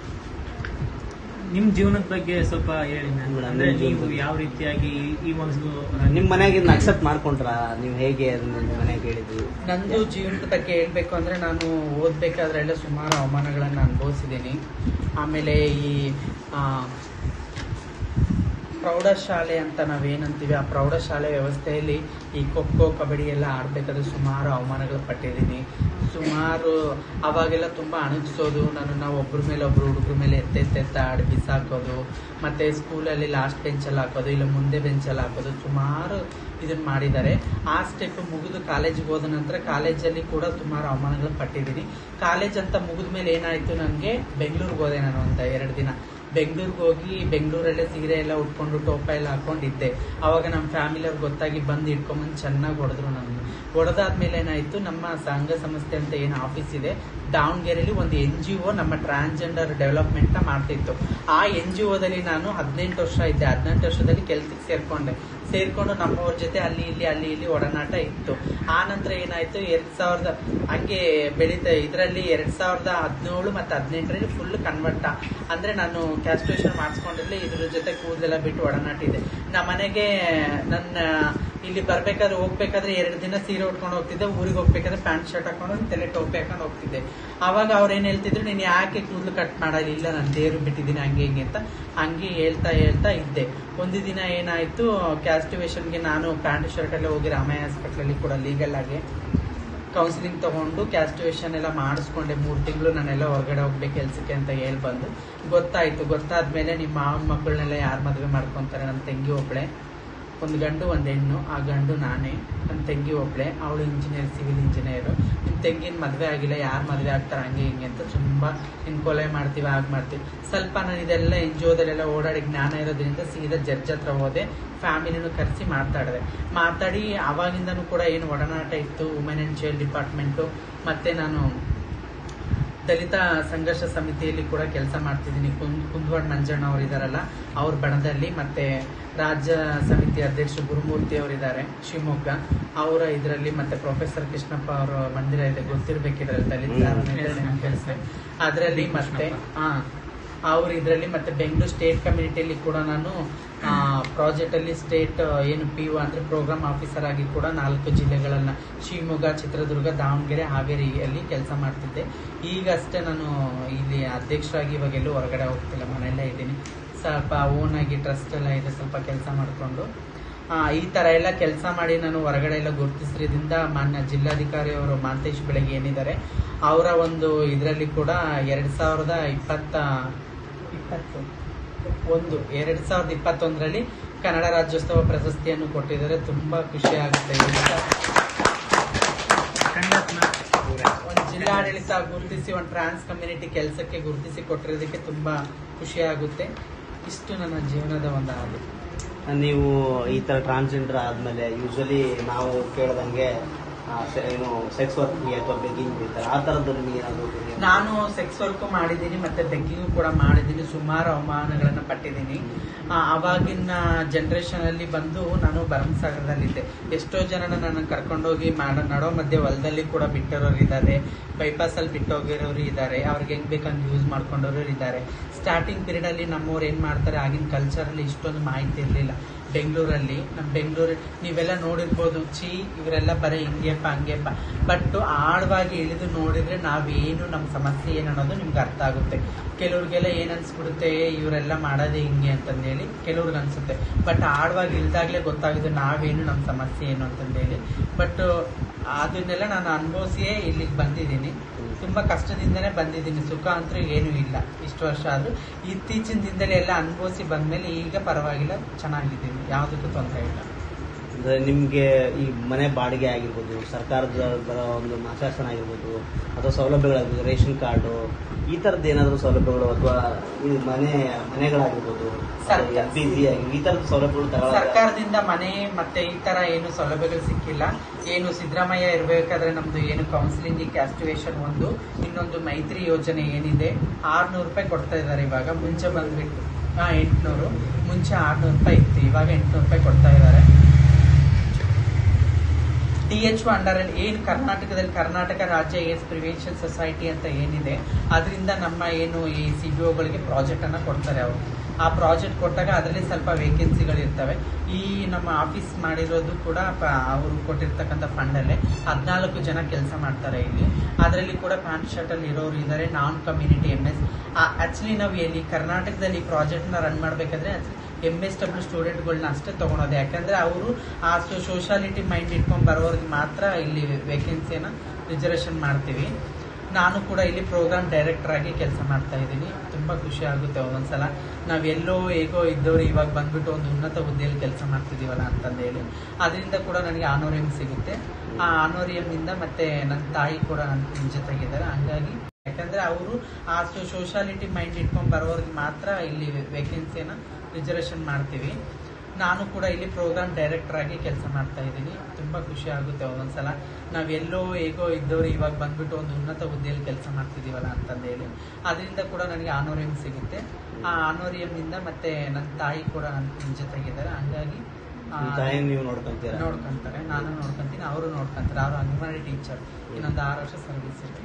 ನಿಮ್ ಜೀವನದ ಬಗ್ಗೆ ಸ್ವಲ್ಪ ಹೇಳಿ ಮ್ಯಾಮ್
ಮೇಡಮ್,
ಅಂದ್ರೆ
ನಿಮ್
ನೀವು
ಜೀವನದ-
ಯಾವ ರೀತಿಯಾಗಿ ಈ- ಈ ಒಂದು
ನಿಮ್ ಮನೆಯಾಗ ಇದನ್ನ ಅಕ್ಸೆಪ್ಟ್ ಮಾಡ್ಕೊಂಡ್ರ ನೀವು ಹೇಗೆ ಅದನ್ನ ನಿಮ್ ಮನೆಗೆ ಹೇಳಿದ್ವಿ
ನಂದು ಜೀವನದ ಬಗ್ಗೆ ಹೇಳ್ಬೇಕು ಅಂದ್ರೆ ನಾನು ಓದ್ಬೇಕಾದ್ರೆಲ್ಲ ಸುಮಾರು ಅವಮಾನಗಳನ್ನ ಅನುಭವಿಸಿದ್ದೀನಿ ಆಮೇಲೆ ಈ ಆ, ಪ್ರೌಢಶಾಲೆ ಅಂತ ನಾವೇನಂತೀವಿ ಆ ಪ್ರೌಢಶಾಲೆ ವ್ಯವಸ್ಥೆಯಲ್ಲಿ ಈ ಖೋಖೋ ಕಬಡ್ಡಿ ಎಲ್ಲ ಆಡ್ಬೇಕಾದ್ರೆ ಸುಮಾರು ಅವಮಾನಗಳು ಪಟ್ಟಿದ್ದೀನಿ ಸುಮಾರು ಅವಾಗೆಲ್ಲ ತುಂಬಾ ಅಣಗಿಸೋದು ನಾನು ನಾವು ಒಬ್ರ ಮೇಲೆ ಒಬ್ರು ಹುಡುಗ್ರ ಮೇಲೆ ಎತ್ತೆತ್ತೆತ್ತ ಆಡಿ ಬಿಸಾಕೋದು ಮತ್ತೆ ಸ್ಕೂಲಲ್ಲಿ ಲಾಸ್ಟ್ ಬೆಂಚಲ್ಲಿ ಹಾಕೋದು ಇಲ್ಲ ಮುಂದೆ ಬೆಂಚಲ್ಲಿ ಹಾಕೋದು ಸುಮಾರು ಇದನ್ನ ಮಾಡಿದ್ದಾರೆ ಆ ಸ್ಟೆಪ್ ಮುಗಿದು ಕಾಲೇಜಿಗೆ ಹೋದ ನಂತರ ಕಾಲೇಜಲ್ಲಿ ಕೂಡ ಸುಮಾರು ಅವಮಾನಗಳು ಪಟ್ಟಿದ್ದೀನಿ ಕಾಲೇಜ್ ಅಂತ ಮುಗಿದ ಮೇಲೆ ಏನಾಯ್ತು ನನಗೆ ಬೆಂಗಳೂರಿಗೆ ಹೋದೆ ನಾನು ಒಂದು ಎರಡು ದಿನ ಬೆಂಗಳೂರಿಗೆ ಹೋಗಿ ಬೆಂಗಳೂರಲ್ಲೇ ಸೀರೆ ಎಲ್ಲ ಉಟ್ಕೊಂಡು ಟೋಪ ಎಲ್ಲ ಹಾಕೊಂಡಿದ್ದೆ ಅವಾಗ ನಮ್ಮ ಫ್ಯಾಮಿಲಿ ಅವ್ರಿಗೆ ಗೊತ್ತಾಗಿ ಬಂದು ಇಟ್ಕೊಂಬಂದು ಚೆನ್ನಾಗಿ ಹೊಡೆದ್ರು ನನ್ನ ಹೊಡೆದಾದ್ಮೇಲೆ ಏನಾಯ್ತು ನಮ್ಮ ಸಂಘ ಸಂಸ್ಥೆ ಅಂತ ಏನು ಆಫೀಸ್ ಇದೆ ದಾವಣಗೆರೆಯಲ್ಲಿ ಒಂದು ಎನ್ ಜಿ ಒ ನಮ್ಮ ಟ್ರಾನ್ಸ್ಜೆಂಡರ್ ಡೆವಲಪ್ಮೆಂಟ್ ನ ಮಾಡ್ತಿತ್ತು ಆ ಎನ್ ಜಿ ಒದಲ್ಲಿ ನಾನು ಹದಿನೆಂಟು ವರ್ಷ ಇದ್ದೆ ಹದಿನೆಂಟು ವರ್ಷದಲ್ಲಿ ಕೆಲ್ಸಕ್ಕೆ ಸೇರ್ಕೊಂಡೆ ಸೇರ್ಕೊಂಡು ನಮ್ಮವ್ರ ಜೊತೆ ಅಲ್ಲಿ ಇಲ್ಲಿ ಅಲ್ಲಿ ಇಲ್ಲಿ ಒಡನಾಟ ಇತ್ತು ಆ ನಂತರ ಏನಾಯ್ತು ಎರಡ್ ಸಾವಿರದ ಹಂಗೆ ಬೆಳೀತಾ ಇದರಲ್ಲಿ ಎರಡ್ ಸಾವಿರದ ಹದಿನೇಳು ಮತ್ತೆ ಹದಿನೆಂಟರಲ್ಲಿ ಫುಲ್ ಕನ್ವರ್ಟ ಅಂದ್ರೆ ನಾನು ಕ್ಯಾಸ್ಟ್ರೇಷನ್ ಮಾಡಿಸ್ಕೊಂಡಿರ್ಲಿ ಇದ್ರ ಜೊತೆ ಕೂದಲೆಲ್ಲ ಬಿಟ್ಟು ಒಡನಾಟ ಇದೆ ನಮ್ಮ ಮನೆಗೆ ನನ್ನ ಇಲ್ಲಿ ಬರ್ಬೇಕಾದ್ರೆ ಹೋಗ್ಬೇಕಾದ್ರೆ ಎರಡು ದಿನ ಸೀರೆ ಉಟ್ಕೊಂಡು ಹೋಗ್ತಿದ್ದೆ ಊರಿಗೆ ಹೋಗ್ಬೇಕಾದ್ರೆ ಪ್ಯಾಂಟ್ ಶರ್ಟ್ ಹಾಕೊಂಡು ತಲೆ ಟೋಪಿ ಹಾಕೊಂಡು ಹೋಗ್ತಿದ್ದೆ ಅವಾಗ ಅವ್ರು ಏನ್ ಹೇಳ್ತಿದ್ರು ನೀನ್ ಯಾಕೆ ಕೂದಲು ಕಟ್ ಮಾಡಲಿಲ್ಲ ನಾನು ದೇವ್ರು ಬಿಟ್ಟಿದ್ದೀನಿ ಹಂಗೆ ಹಿಂಗೆ ಅಂತ ಹಂಗೆ ಹೇಳ್ತಾ ಹೇಳ್ತಾ ಇದ್ದೆ ಒಂದು ದಿನ ಏನಾಯ್ತು ಕ್ಯಾಸ್ಟಿವೇಶನ್ಗೆ ನಾನು ಪ್ಯಾಂಟ್ ಶರ್ಟ್ ಎಲ್ಲ ಹೋಗಿ ರಾಮಯ್ಯ ಹಾಸ್ಪಿಟ್ಲಲ್ಲಿ ಕೂಡ ಲೀಗಲ್ ಆಗಿ ಕೌನ್ಸಿಲಿಂಗ್ ತಗೊಂಡು ಕ್ಯಾಸ್ಟಿವೇಶನ್ ಎಲ್ಲ ಮಾಡಿಸ್ಕೊಂಡೆ ಮೂರು ತಿಂಗಳು ನಾನೆಲ್ಲ ಹೊರಗಡೆ ಹೋಗ್ಬೇಕು ಕೆಲ್ಸಕ್ಕೆ ಅಂತ ಹೇಳಿ ಬಂದು ಗೊತ್ತಾಯ್ತು ಗೊತ್ತಾದ್ಮೇಲೆ ನಿಮ್ಮ ಮಾವನ ಮಕ್ಕಳನ್ನೆಲ್ಲ ಯಾರು ಮದುವೆ ಮಾಡ್ಕೊಂತಾರೆ ನನ್ನ ತಂಗಿ ಒಬ್ಳೆ ಒಂದು ಗಂಡು ಒಂದು ಹೆಣ್ಣು ಆ ಗಂಡು ನಾನೇ ನನ್ನ ತಂಗಿ ಒಬ್ಳೆ ಅವಳು ಇಂಜಿನಿಯರ್ ಸಿವಿಲ್ ಇಂಜಿನಿಯರ್ ನಿಮ್ಮ ತಂಗಿನ ಮದುವೆ ಆಗಿಲ್ಲ ಯಾರು ಮದುವೆ ಆಗ್ತಾರೆ ಹಂಗೆ ಹಿಂಗೆ ಅಂತ ತುಂಬಾ ಇನ್ ಕೊಲೆ ಮಾಡ್ತೀವಿ ಆಗ ಮಾಡ್ತೀವಿ ಸ್ವಲ್ಪ ನಾನು ಇದೆಲ್ಲ ಎನ್ ಓಡಾಡಿ ಜ್ಞಾನ ಇರೋದ್ರಿಂದ ಸೀದಾ ಜಡ್ಜ್ ಹತ್ರ ಹೋದೆ ಫ್ಯಾಮಿಲಿನೂ ಕರೆಸಿ ಮಾತಾಡಿದೆ ಮಾತಾಡಿ ಅವಾಗಿಂದನೂ ಕೂಡ ಏನು ಒಡನಾಟ ಇತ್ತು ವುಮೆನ್ ಅಂಡ್ ಚೈಲ್ಡ್ ಡಿಪಾರ್ಟ್ಮೆಂಟು ಮತ್ತೆ ನಾನು ದಲಿತ ಸಂಘರ್ಷ ಸಮಿತಿಯಲ್ಲಿ ಕೂಡ ಕೆಲಸ ಮಾಡ್ತಿದ್ದೀನಿ ಕುಂದ್ ಕುಂದವಾಡ್ ಮಂಜಣ್ಣ ಅವರು ಇದಾರಲ್ಲ ಅವ್ರ ಬಣದಲ್ಲಿ ಮತ್ತೆ ರಾಜ್ಯ ಸಮಿತಿ ಅಧ್ಯಕ್ಷ ಗುರುಮೂರ್ತಿ ಅವರಿದ್ದಾರೆ ಶಿವಮೊಗ್ಗ ಅವರ ಇದರಲ್ಲಿ ಮತ್ತೆ ಪ್ರೊಫೆಸರ್ ಕೃಷ್ಣಪ್ಪ ಅವರ ಮಂದಿರ ಇದೆ ಗೊತ್ತಿರ್ಬೇಕಿದ್ರಲ್ಲಿ ದಲಿತ ಕೆಲಸ ಅದರಲ್ಲಿ ಮತ್ತೆ ಹಾ ಅವ್ರ ಇದರಲ್ಲಿ ಮತ್ತೆ ಬೆಂಗಳೂರು ಸ್ಟೇಟ್ ಕಮ್ಯುನಿಟಿಯಲ್ಲಿ ಕೂಡ ನಾನು ಪ್ರಾಜೆಕ್ಟ್ ಅಲ್ಲಿ ಸ್ಟೇಟ್ ಏನು ಪಿ ಯು ಅಂದ್ರೆ ಪ್ರೋಗ್ರಾಮ್ ಆಫೀಸರ್ ಆಗಿ ಕೂಡ ನಾಲ್ಕು ಜಿಲ್ಲೆಗಳನ್ನ ಶಿವಮೊಗ್ಗ ಚಿತ್ರದುರ್ಗ ದಾವಣಗೆರೆ ಹಾವೇರಿಯಲ್ಲಿ ಕೆಲಸ ಮಾಡ್ತಿದ್ದೆ ಈಗಷ್ಟೇ ನಾನು ಇಲ್ಲಿ ಅಧ್ಯಕ್ಷರಾಗಿ ಇವಾಗ ಎಲ್ಲೂ ಹೊರಗಡೆ ಹೋಗ್ತಿಲ್ಲ ಮನೆಯಲ್ಲೇ ಇದ್ದೀನಿ ಸ್ವಲ್ಪ ಓನ್ ಆಗಿ ಟ್ರಸ್ಟ್ ಎಲ್ಲ ಇದೆ ಸ್ವಲ್ಪ ಕೆಲಸ ಮಾಡಿಕೊಂಡು ಈ ತರ ಎಲ್ಲ ಕೆಲಸ ಮಾಡಿ ನಾನು ಹೊರಗಡೆ ಎಲ್ಲ ಗುರುತಿಸಿದ್ರಿಂದ ಮಾನ್ಯ ಜಿಲ್ಲಾಧಿಕಾರಿ ಅವರು ಮಾಂತೇಶ್ ಬೆಳಗ್ಗೆ ಏನಿದ್ದಾರೆ ಅವರ ಒಂದು ಇದರಲ್ಲಿ ಕೂಡ ಎರಡ್ ಸಾವಿರದ ಇಪ್ಪತ್ತ ಇಪ್ಪತ್ತು ಒಂದು ಎರಡ್ ಸಾವಿರದ ಇಪ್ಪತ್ತೊಂದರಲ್ಲಿ ಕನ್ನಡ ರಾಜ್ಯೋತ್ಸವ ಪ್ರಶಸ್ತಿಯನ್ನು ಕೊಟ್ಟಿದ್ದಾರೆ ತುಂಬಾ ಖುಷಿ ಆಗುತ್ತೆ ಒಂದು ಜಿಲ್ಲಾಡಳಿತ ಗುರುತಿಸಿ ಒಂದು ಟ್ರಾನ್ಸ್ ಕಮ್ಯುನಿಟಿ ಕೆಲಸಕ್ಕೆ ಗುರುತಿಸಿ ಕೊಟ್ಟಿರೋದಕ್ಕೆ ತುಂಬಾ ಖುಷಿ ಆಗುತ್ತೆ ಇಷ್ಟು ನನ್ನ ಜೀವನದ ಒಂದು ಹಾಡು
ನೀವು ಈ ತರ ಟ್ರಾನ್ಸ್ಜೆಂಡರ್ ಆದ್ಮೇಲೆ ಯೂಶಲಿ ನಾವು ಕೇಳ್ದಂಗೆ ಆ, ಸೆ- ಏನು ಸೆಕ್ಸ್ ವರ್ಕ್ ಅಥವಾ ಬೆಗ್ಗಿಂಗ್ ಇರ್ತಾರೆ ಆ ತರದ್ದು ನಿಮಗೆ ಏನಾದ್ರು
ನಾನು ಸೆಕ್ಸ್ ವರ್ಕ್ ಮಾಡಿದ್ದೀನಿ ಮತ್ತೆ ಬೆಗ್ಗಿಂಗ್ ಕೂಡ ಮಾಡಿದ್ದೀನಿ ಸುಮಾರು ಅವಮಾನಗಳನ್ನ ಪಟ್ಟಿದ್ದೀನಿ ಆ, ಅವಾಗಿನ ಜನರೇಷನ್ ಅಲ್ಲಿ ಬಂದು ನಾನು ಭರಮಸಾಗರದಲ್ಲಿದ್ದೆ ಎಷ್ಟೋ ಜನ ನನ್ನ ಕರ್ಕೊಂಡೋಗಿ ಮಾಡ ನಡೋ ಮಧ್ಯೆ ಹೊಲದಲ್ಲಿ ಕೂಡ ಬಿಟ್ಟಿರೋರು ಇದ್ದಾರೆ ಬೈಪಾಸ್ ಅಲ್ಲಿ ಬಿಟ್ಟೋಗಿರೋರು ಇದ್ದಾರೆ ಅವ್ರಿಗೆ ಹೆಂಗ್ ಬೇಕಂಗ್ ಯೂಸ್ ಮಾಡ್ಕೊಂಡವರು ಇದ್ದಾರೆ ಸ್ಟಾರ್ಟಿಂಗ್ ಪೀರಿಯಡ್ ಅಲ್ಲಿ ನಮ್ಮವ್ರು ಏನ್ ಮಾಡ್ತಾರೆ ಆಗಿನ ಕಲ್ಚರ್ ಅಲ್ಲಿ ಇಷ್ಟೊಂದು ಮಾಹಿತಿ ಇರಲಿಲ್ಲ ಬೆಂಗಳೂರಲ್ಲಿ ನಮ್ಮ ಬೆಂಗಳೂರು ನೀವೆಲ್ಲ ನೋಡಿರ್ಬೋದು ಚಿ ಇವರೆಲ್ಲ ಬರೀ ಹಿಂಗೆಪ್ಪ ಹಂಗೆಪ್ಪ ಬಟ್ ಆಳವಾಗಿ ಇಳಿದು ನೋಡಿದ್ರೆ ನಾವೇನು ನಮ್ಮ ಸಮಸ್ಯೆ ಏನು ಅನ್ನೋದು ನಿಮ್ಗೆ ಅರ್ಥ ಆಗುತ್ತೆ ಕೆಲವ್ರಿಗೆಲ್ಲ ಏನ್ ಅನ್ಸ್ಬಿಡುತ್ತೆ ಇವರೆಲ್ಲ ಮಾಡೋದೇ ಹಿಂಗೆ ಅಂತಂದೇಳಿ ಕೆಲವ್ರಿಗೆ ಅನ್ಸುತ್ತೆ ಬಟ್ ಆಳವಾಗಿ ಇಳ್ದಾಗ್ಲೇ ಗೊತ್ತಾಗುತ್ತೆ ನಾವೇನು ನಮ್ಮ ಸಮಸ್ಯೆ ಏನು ಅಂತಂದೇಳಿ ಬಟ್ ಅದನ್ನೆಲ್ಲ ನಾನು ಅನುಭವಿಸಿಯೇ ಇಲ್ಲಿಗೆ ಬಂದಿದ್ದೀನಿ ತುಂಬಾ ಕಷ್ಟದಿಂದನೇ ಬಂದಿದ್ದೀನಿ ಸುಖ ಅಂತೂ ಏನೂ ಇಲ್ಲ ಇಷ್ಟು ವರ್ಷ ಆದ್ರೂ ಇತ್ತೀಚಿನ ದಿನದಲ್ಲಿ ಎಲ್ಲ ಅನುಭವಿಸಿ ಬಂದ್ಮೇಲೆ ಈಗ ಪರವಾಗಿಲ್ಲ ಚೆನ್ನಾಗಿದ್ದೀನಿ ಯಾವುದಕ್ಕೂ ತೊಂದರೆ ಇಲ್ಲ
ಅಂದ್ರೆ ನಿಮ್ಗೆ ಈ ಮನೆ ಬಾಡಿಗೆ ಆಗಿರ್ಬೋದು ಸರ್ಕಾರದ ಬರೋ ಒಂದು ಮಾಸಾಸನ ಆಗಿರ್ಬೋದು ಅಥವಾ ಸೌಲಭ್ಯಗಳಾಗಿರ್ಬೋದು ರೇಷನ್ ಕಾರ್ಡು ಈ ತರದ್ದು ಏನಾದರೂ ಸೌಲಭ್ಯಗಳು ಅಥವಾ ಈ ಮನೆ ಮನೆಗಳಾಗಿರ್ಬೋದು
ಸರ್ಕಾರ-
ಎಲ್ ಪಿ ಜಿ ಆಗಿ ಈ ತರದ ಸೌಲಭ್ಯಗಳು ತಗೊಳ್ಳೋದು
ಸರ್ಕಾರದಿಂದ ಮನೆ ಮತ್ತೆ ಈ ತರ ಏನು ಸೌಲಭ್ಯಗಳು ಸಿಕ್ಕಿಲ್ಲ ಏನು ಸಿದ್ದರಾಮಯ್ಯ ಇರಬೇಕಾದ್ರೆ ನಮ್ದು ಏನು ಕೌನ್ಸಿಲಿಂಗ್ ಕ್ಯಾಸ್ಟಿವೇಶನ್ ಒಂದು ಇನ್ನೊಂದು ಮೈತ್ರಿ ಯೋಜನೆ ಏನಿದೆ ಆರ್ನೂರು ರೂಪಾಯಿ ಕೊಡ್ತಾ ಇದ್ದಾರೆ ಇವಾಗ ಮುಂಚೆ ಬಂದ್ಬಿಟ್ಟು ಹಾ ಎಂಟ್ನೂರು ಮುಂಚೆ ಆರ್ನೂರು ರೂಪಾಯಿ ಇತ್ತು ಇವಾಗ ಎಂಟ್ನೂರು ರೂಪಾಯಿ ಕೊಡ್ತಾ ಇದ್ದಾರೆ ಡಿ ಎಚ್ ಅಂಡರ್ ಅಲ್ಲಿ ಏನು ಕರ್ನಾಟಕದಲ್ಲಿ ಕರ್ನಾಟಕ ರಾಜ್ಯ ಏಡ್ಸ್ ಪ್ರಿವೆನ್ಷನ್ ಸೊಸೈಟಿ ಅಂತ ಏನಿದೆ ಅದರಿಂದ ನಮ್ಮ ಏನು ಈ ಸಿ ಬಿ ಒಗಳಿಗೆ ಪ್ರಾಜೆಕ್ಟ್ ಅನ್ನ ಕೊಡ್ತಾರೆ ಅವರು ಆ ಪ್ರಾಜೆಕ್ಟ್ ಕೊಟ್ಟಾಗ ಅದರಲ್ಲಿ ಸ್ವಲ್ಪ ವೇಕೆನ್ಸಿಗಳು ಇರ್ತವೆ ಈ ನಮ್ಮ ಆಫೀಸ್ ಮಾಡಿರೋದು ಕೂಡ ಪ- ಅವರು ಕೊಟ್ಟಿರ್ತಕ್ಕಂಥ ಫಂಡ್ ಅಲ್ಲೇ ಹದಿನಾಲ್ಕು ಜನ ಕೆಲಸ ಮಾಡ್ತಾರೆ ಇಲ್ಲಿ ಅದರಲ್ಲಿ ಕೂಡ ಪ್ಯಾಂಟ್ ಶರ್ಟ್ ಅಲ್ಲಿ ಇರೋರು ಇದ್ದಾರೆ ನಾನ್ ಕಮ್ಯುನಿಟಿ ಎಂ ಎಸ್ ಆಕ್ಚುಲಿ ನಾವು ಎಲ್ಲಿ ಕರ್ನಾಟಕದಲ್ಲಿ ಪ್ರಾಜೆಕ್ಟ್ ನ ರನ್ ಮಾಡ್ಬೇಕಾದ್ರೆ ಎಂ ಎಸ್ ಡಬ್ಲ್ಯೂ ಸ್ಟೂಡೆಂಟ್ಗಳನ್ನ ಅಷ್ಟೇ ತಗೊಳೋದು ಯಾಕಂದ್ರೆ ಅವರು ಆ ಸೋಶಾಲಿಟಿ ಮೈಂಡ್ ಇಟ್ಕೊಂಡ್ ಬರೋರಿಗೆ ಮಾತ್ರ ಇಲ್ಲಿ ವೇಕೆನ್ಸಿಯನ್ನ ರಿಸರ್ವೇಶನ್ ಮಾಡ್ತೀವಿ ನಾನು ಕೂಡ ಇಲ್ಲಿ ಪ್ರೋಗ್ರಾಮ್ ಡೈರೆಕ್ಟರ್ ಆಗಿ ಕೆಲಸ ಮಾಡ್ತಾ ಇದ್ದೀನಿ ತುಂಬಾ ಖುಷಿ ಆಗುತ್ತೆ ಒಂದೊಂದ್ಸಲ ನಾವ್ ಎಲ್ಲೋ ಹೇಗೋ ಇದ್ದವ್ರು ಇವಾಗ ಬಂದ್ಬಿಟ್ಟು ಒಂದು ಉನ್ನತ ಹುದ್ದೆಯಲ್ಲಿ ಕೆಲಸ ಮಾಡ್ತಿದೀವಲ್ಲ ಅಂತಂದು ಹೇಳಿ ಅದರಿಂದ ಕೂಡ ನನಗೆ ಆನೋರಿಯಂ ಸಿಗುತ್ತೆ ಆ ಆನೋರಿಯಂ ಇಂದ ಮತ್ತೆ ನನ್ನ ತಾಯಿ ಕೂಡ ನನ್ನ ಜೊತೆಗಿದ್ದಾರೆ ಹಂಗಾಗಿ ಯಾಕಂದ್ರೆ ಅವರು ಆ ಸೋಶಾಲಿಟಿ ಮೈಂಡ್ ಇಟ್ಕೊಂಡ್ ಬರೋರಿಗೆ ಮಾತ್ರ ಇಲ್ಲಿ ವೇಕೆನ್ಸಿಯನ್ನ ರಿಸರ್ವೇಶನ್ ಮಾಡ್ತೀವಿ ನಾನು ಕೂಡ ಇಲ್ಲಿ ಪ್ರೋಗ್ರಾಮ್ ಡೈರೆಕ್ಟರ್ ಆಗಿ ಕೆಲಸ ಮಾಡ್ತಾ ಇದ್ದೀನಿ ತುಂಬಾ ಖುಷಿ ಆಗುತ್ತೆ ಒಂದೊಂದ್ಸಲ ನಾವೆಲ್ಲೋ ಹೇಗೋ ಇದ್ದವ್ರು ಇವಾಗ ಬಂದ್ಬಿಟ್ಟು ಒಂದು ಉನ್ನತ ಹುದ್ದೆಯಲ್ಲಿ ಕೆಲಸ ಮಾಡ್ತಿದೀವಲ್ಲ ಅಂತಂದು ಹೇಳಿ ಅದರಿಂದ ಕೂಡ ನನಗೆ ಆನೋರಿಯಂ ಸಿಗುತ್ತೆ ಆ ಆನೋರಿಯಂನಿಂದ ಮತ್ತೆ ನನ್ನ ತಾಯಿ ಕೂಡ ನನ್ನ ಜೊತೆಗಿದ್ದಾರೆ ಹಂಗಾಗಿ ಆ,
ನಿಮ್ ತಾಯಿನ ನೀವು ನೋಡ್ಕೊಂತೀರಾ
ನೋಡ್ಕೊಂತಾರೆ ನಾನು ನೋಡ್ಕೊಂತೀನಿ ಅವರು ನೋಡ್ಕೊಂತಾರೆ ಅವರು ಅಂಗನವಾಡಿ ಟೀಚರ್ ಇನ್ನೊಂದು ಆರು ವರ್ಷ ಸರ್ವಿಸ್ ಇದೆ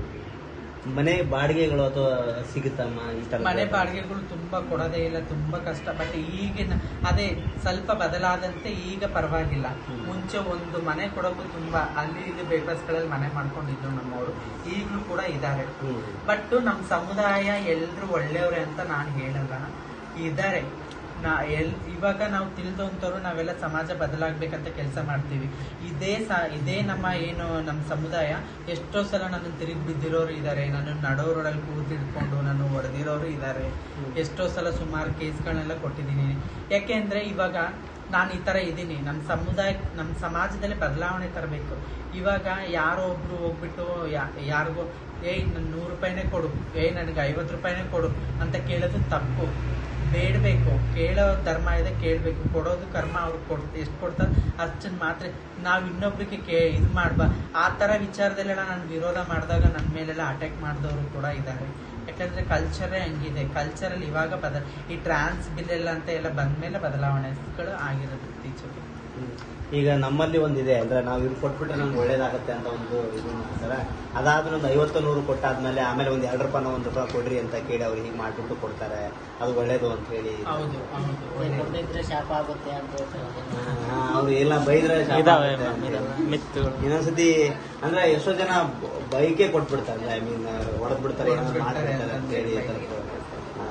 ಮನೆ ಬಾಡಿಗೆಗಳು ಅಥವಾ ಸಿಗುತ್ತಮ್ಮ ಈ ತರ
ಮನೆ ಬಾಡಿಗೆಗಳು ತುಂಬಾ ಕೊಡೋದೇ ಇಲ್ಲ ತುಂಬಾ ಕಷ್ಟ ಬಟ್ ಈಗಿನ ಅದೇ ಸ್ವಲ್ಪ ಬದಲಾದಂತೆ ಈಗ ಪರವಾಗಿಲ್ಲ ಮುಂಚೆ ಒಂದು ಮನೆ ಕೊಡೋಕು ತುಂಬಾ ಅಲ್ಲಿ ಇಲ್ಲಿ ಗಳಲ್ಲಿ ಮನೆ ಮಾಡ್ಕೊಂಡಿದ್ರು ನಮ್ಮವರು ಈಗಲೂ ಕೂಡ ಇದ್ದಾರೆ
ಹ್ಮ್.
ಬಟ್ ನಮ್ಮ ಸಮುದಾಯ ಎಲ್ರು ಒಳ್ಳೆಯವ್ರೆ ಅಂತ ನಾನು ಹೇಳಲ್ಲ ಇದ್ದಾರೆ ನಾ ಎಲ್ ಇವಾಗ ನಾವು ತಿಳಿದಂಥವ್ರು ನಾವೆಲ್ಲ ಸಮಾಜ ಬದಲಾಗ್ಬೇಕಂತ ಕೆಲಸ ಮಾಡ್ತೀವಿ ಇದೇ ಸ ಇದೇ ನಮ್ಮ ಏನು ನಮ್ಮ ಸಮುದಾಯ ಎಷ್ಟೋ ಸಲ ನನ್ನ ತಿರುಗಿ ಬಿದ್ದಿರೋರು ಇದ್ದಾರೆ ನನ್ನ ನಡೋರೊಳಗೆ ಕೂತಿಡ್ಕೊಂಡು ನಾನು ಹೊಡೆದಿರೋರು ಇದ್ದಾರೆ ಎಷ್ಟೋ ಸಲ ಸುಮಾರು ಕೇಸ್ಗಳನ್ನೆಲ್ಲ ಕೊಟ್ಟಿದ್ದೀನಿ ಯಾಕೆಂದ್ರೆ ಇವಾಗ ನಾನು ಈ ತರ ಇದ್ದೀನಿ ನಮ್ಮ ಸಮುದಾಯ ನಮ್ಮ ಸಮಾಜದಲ್ಲಿ ಬದಲಾವಣೆ ತರಬೇಕು ಇವಾಗ ಯಾರೋ ಒಬ್ರು ಹೋಗ್ಬಿಟ್ಟು ಯಾ- ಯಾರಿಗೋ ಏಯ್ ನನ್ ನೂರು ರೂಪಾಯಿನೇ ಕೊಡು ಏಯ್ ನನಗೆ ಐವತ್ತು ರೂಪಾಯಿನೇ ಕೊಡು ಅಂತ ಕೇಳೋದು ತಪ್ಪು ಬೇಡಬೇಕು ಕೇಳೋ ಧರ್ಮ ಇದೆ ಕೇಳಬೇಕು ಕೊಡೋದು ಕರ್ಮ ಅವ್ರು ಕೊಡ್ ಎಷ್ಟು ಕೊಡ್ತಾರೆ ಅಷ್ಟನ್ನು ಮಾತ್ರ ನಾವು ಇನ್ನೊಬ್ರಿಗೆ ಕೇ ಇದು ಮಾಡ್ಬಾ ಆ ಥರ ವಿಚಾರದಲ್ಲೆಲ್ಲ ನಾನು ವಿರೋಧ ಮಾಡಿದಾಗ ನನ್ನ ಮೇಲೆಲ್ಲ ಅಟ್ಯಾಕ್ ಮಾಡಿದವರು ಕೂಡ ಇದ್ದಾರೆ ಯಾಕಂದ್ರೆ ಕಲ್ಚರೇ ಹಂಗಿದೆ ಕಲ್ಚರಲ್ಲಿ ಇವಾಗ ಬದ ಈ ಟ್ರಾನ್ಸ್ ಬಿಲ್ ಎಲ್ಲ ಅಂತ ಎಲ್ಲ ಬಂದ್ಮೇಲೆ ಬದಲಾವಣೆಗಳು ಆಗಿರೋದು ಇತ್ತೀಚೆಗೆ
ಹ್ಮ್. ಈಗ ನಮ್ಮಲ್ಲಿ ಒಂದಿದೆ ಅಂದ್ರೆ ನಾವು ಇವ್ರು ಕೊಟ್ಬಿಟ್ರೆ ನಮ್ಗೆ ಒಳ್ಳೇದಾಗತ್ತೆ ಅಂತ ಒಂದು ಇದು ಮಾಡ್ತಾರೆ ಅದಾದ್ಮೇಲೆ ಒಂದು ಐವತ್ತು ನೂರು ಕೊಟ್ಟಾದ್ಮೇಲೆ ಆಮೇಲೆ ಒಂದು ಎರಡು ರೂಪಾಯಿ ಒಂದು ರೂಪಾಯಿ ಕೊಡ್ರಿ ಅಂತ ಕೇಳಿ ಅವ್ರು ಹೀಗೆ ಮಾಡ್ಬಿಟ್ಟು ಕೊಡ್ತಾರೆ ಅದು ಒಳ್ಳೇದು ಅಂತ ಹೇಳಿ
ಹೌದು ಹೌದು ಒಳ್ಳೆದು.
ಕೊಡದಿದ್ರೆ ಶಾಪ ಆಗುತ್ತೆ ಅಂತ
ಹಾ, ಅವ್ರು ಎಲ್ಲ ಬೈದ್ರೆ ಶಾಪ
ಇದಾವೆ
ಆಗುತ್ತೆ ಅಂತ ಹೇಳಿ.
ಮಿತ್ತುಗಳು
ಇನ್ನೊಂದ್ಸತಿ ಅಂದ್ರೆ ಎಷ್ಟೋ ಜನ ಬೈಕೆ ಕೊಟ್ಬಿಡ್ತಾರೆ ಐ ಮೀನ್ ಹೊಡೆದ್ ಬಿಡ್ತಾರೆ ಏನೋ
ಹೊಡ್ದ್ಬಿಡ್ತಾರೆ
ಮಾಡ್ಬಿಡ್ತಾರೆ ಅಂತ ಹೇಳಿ
ಅಂತ
ಸ್ವಲ್ಪ, ಹಾ.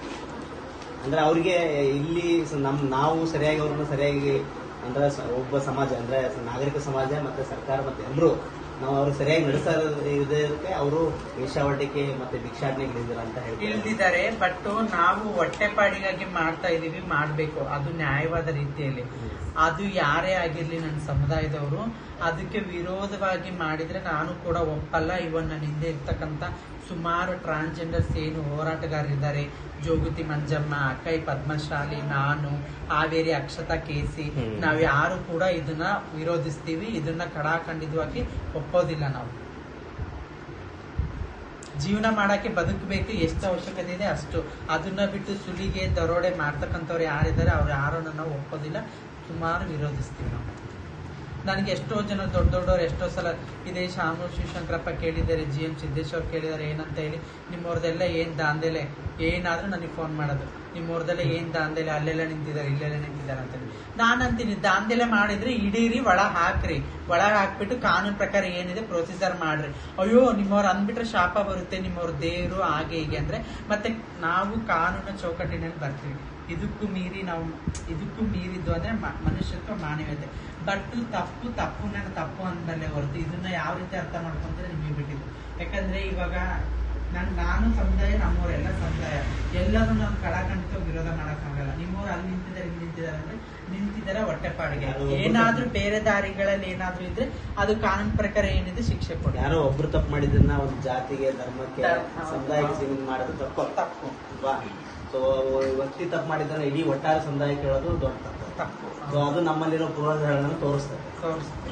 ಅಂದ್ರೆ ಅವ್ರಿಗೆ ಇಲ್ಲಿ ಸ- ನಮ್ ನಾವು ಸರಿಯಾಗಿ ಅವ್ರನ್ನ ಸರಿಯಾಗಿ ಅಂದ್ರೆ ಸ- ಒಬ್ಬ ಸಮಾಜ ಅಂದ್ರೆ ಸ- ನಾಗರಿಕ ಸಮಾಜ ಮತ್ತೆ ಸರ್ಕಾರ ಮತ್ತೆ ಎಲ್ಲರೂ ನಾವು ಅವ್ರಿಗೆ ಸರಿಯಾಗಿ ನಡೆಸ ಇದಕ್ಕೆ ಅವರು ವೇಷಾವಾಟಿಕೆ ಮತ್ತೆ ಭಿಕ್ಷಾಟನೆಗೆ ಇಳಿದಿರ ಅಂತ ಹೇಳ್ತಾರೆ
ಇಳ್ದಿದ್ದಾರೆ ಬಟ್ ನಾವು ಹೊಟ್ಟೆಪಾಡಿಗಾಗಿ ಮಾಡ್ತಾ ಇದೀವಿ ಮಾಡ್ಬೇಕು ಅದು ನ್ಯಾಯವಾದ ರೀತಿಯಲ್ಲಿ ಅದು ಯಾರೇ ಆಗಿರ್ಲಿ ನನ್ನ ಸಮುದಾಯದವರು ಅದಕ್ಕೆ ವಿರೋಧವಾಗಿ ಮಾಡಿದ್ರೆ ನಾನು ಕೂಡ ಒಪ್ಪಲ್ಲ ಇವನ್ ನನ್ನ ಹಿಂದೆ ಇರ್ತಕ್ಕಂಥ ಸುಮಾರು ಟ್ರಾನ್ಸ್ಜೆಂಡರ್ಸ್ ಏನು ಹೋರಾಟಗಾರರಿದ್ದಾರೆ ಜೋಗತಿ ಮಂಜಮ್ಮ ಅಕ್ಕೈ ಪದ್ಮಶಾಲಿ ನಾನು ಹಾವೇರಿ ಅಕ್ಷತಾ ಕೇಸಿ
ಹ್ಮ್.
ನಾವ್ ಯಾರು ಕೂಡ ಇದನ್ನ ವಿರೋಧಿಸ್ತೀವಿ ಇದನ್ನ ಕಡಾಖಂಡಿತವಾಗಿ ಒಪ್ಪೋದಿಲ್ಲ ನಾವು ಜೀವನ ಮಾಡಕ್ಕೆ ಬದುಕಬೇಕು ಎಷ್ಟು ಅವಶ್ಯಕತೆ ಇದೆ ಅಷ್ಟು ಅದನ್ನ ಬಿಟ್ಟು ಸುಲಿಗೆ ದರೋಡೆ ಮಾಡ್ತಕ್ಕಂಥವ್ರು ಯಾರಿದ್ದಾರೆ ಅವ್ರು ಯಾರು ನಾವು ಒಪ್ಪೋದಿಲ್ಲ ಸುಮಾರು ವಿರೋಧಿಸ್ತೀವಿ ನಾವು ನನಗೆ ಎಷ್ಟೋ ಜನ ದೊಡ್ಡ ದೊಡ್ಡವ್ರು ಎಷ್ಟೋ ಸಲ ಇದೇ ಶಾಮು ಶಿವಶಂಕರಪ್ಪ ಕೇಳಿದ್ದಾರೆ ಜಿ ಎಂ ಸಿದ್ದೇಶ್ವರ್ ಕೇಳಿದ್ದಾರೆ ಏನಂತ ಹೇಳಿ ನಿಮ್ಮವ್ರದೆಲ್ಲ ಏನ್ ದಾಂಧಲೆ ಏನಾದ್ರೂ ನನಗೆ ಫೋನ್ ಮಾಡೋದು ನಿಮ್ಮವ್ರದೆಲ್ಲ ಏನ್ ದಾಂಧಲೆ ಅಲ್ಲೆಲ್ಲ ನಿಂತಿದ್ದಾರೆ ಇಲ್ಲೆಲ್ಲ ನಿಂತಿದ್ದಾರೆ ಅಂತ ಹೇಳಿ ನಾನು ಅಂತೀನಿ ದಾಂಧಲೆ ಮಾಡಿದ್ರೆ ಹಿಡೀರಿ ಒಳ ಹಾಕ್ರಿ ಒಳ ಹಾಕ್ಬಿಟ್ಟು ಕಾನೂನು ಪ್ರಕಾರ ಏನಿದೆ ಪ್ರೊಸೀಜರ್ ಮಾಡ್ರಿ ಅಯ್ಯೋ ನಿಮ್ಮವ್ರು ಅಂದ್ಬಿಟ್ರೆ ಶಾಪ ಬರುತ್ತೆ ನಿಮ್ಮವ್ರ ದೇವರು ಹಾಗೆ ಹೀಗೆ ಅಂದ್ರೆ ಮತ್ತೆ ನಾವು ಕಾನೂನು ಚೌಕಟ್ಟಿನಲ್ಲಿ ಬರ್ತೀವಿ ಇದಕ್ಕೂ ಮೀರಿ ನಾವು ಇದಕ್ಕೂ ಮೀರಿದ್ದು ಅಂದ್ರೆ ಮ- ಮನುಷ್ಯತ್ವ ಮಾನವೀಯತೆ ಬಟ್ ತಪ್ಪು ತಪ್ಪು ನಾನು ತಪ್ಪು ಅಂದಲ್ಲೇ ಹೊರತು ಇದನ್ನ ಯಾವ ರೀತಿ ಅರ್ಥ ಮಾಡ್ಕೊಂತಾರೆ ನಿಮಗೆ ಬಿಟ್ಟಿದ್ದು ಯಾಕಂದ್ರೆ ಇವಾಗ ನನ್ ನಾನು ಸಮುದಾಯ ನಮ್ಮವರೆಲ್ಲ ಸಮುದಾಯ ಎಲ್ಲರೂ ನಾವು ಕಡಾಖಂಡಿತ ವಿರೋಧ ಮಾಡಕ್ಕಾಗಲ್ಲ ನಿಮ್ಮವ್ರು ಅಲ್ಲಿ ನಿಂತಿದ್ದಾರೆ ಇಲ್ಲಿ ನಿಂತಿದ್ದಾರೆ ಅಂದ್ರೆ ನಿಂತಿದ್ದಾರೆ ಹೊಟ್ಟೆಪಾಡಿಗೆ
ಯಾರೋ ಒಬ್ರು
ಏನಾದ್ರೂ ಬೇರೆ ದಾರಿಗಳಲ್ಲಿ ಏನಾದ್ರೂ ಇದ್ರೆ ಅದು ಕಾನೂನು ಪ್ರಕಾರ ಏನಿದೆ ಶಿಕ್ಷೆ ಕೊಡಿ
ಯಾರೋ ಒಬ್ರು ತಪ್ಪು ಮಾಡಿದ್ದನ್ನ ಒಂದು ಜಾತಿಗೆ ಧರ್ಮಕ್ಕೆ
ಧರ್ಮ,
ಸಮುದಾಯಕ್ಕೆ
ಹೌದು.
ಸೀಮಿತ ಮಾಡೋದು ತಪ್ಪು
ತಪ್ಪು
ಅಲ್ವಾ ಸೊ ವ್ಯಕ್ತಿ ತಪ್ಪು ಮಾಡಿದ್ರೆ ಇಡೀ ಒಟ್ಟಾರೆ ಸಮುದಾಯಕ್ಕೆ ಹೇಳೋದು ದೊಡ್ಡ ತಪ್ಪು
ತಪ್ಪು
ಸೊ ಅದು ನಮ್ಮಲ್ಲಿರೋ ಪೂರ್ವಜಗಳನ್ನು ತೋರಿಸ್ತದೆ
ತೋರಿಸ್ತೀವಿ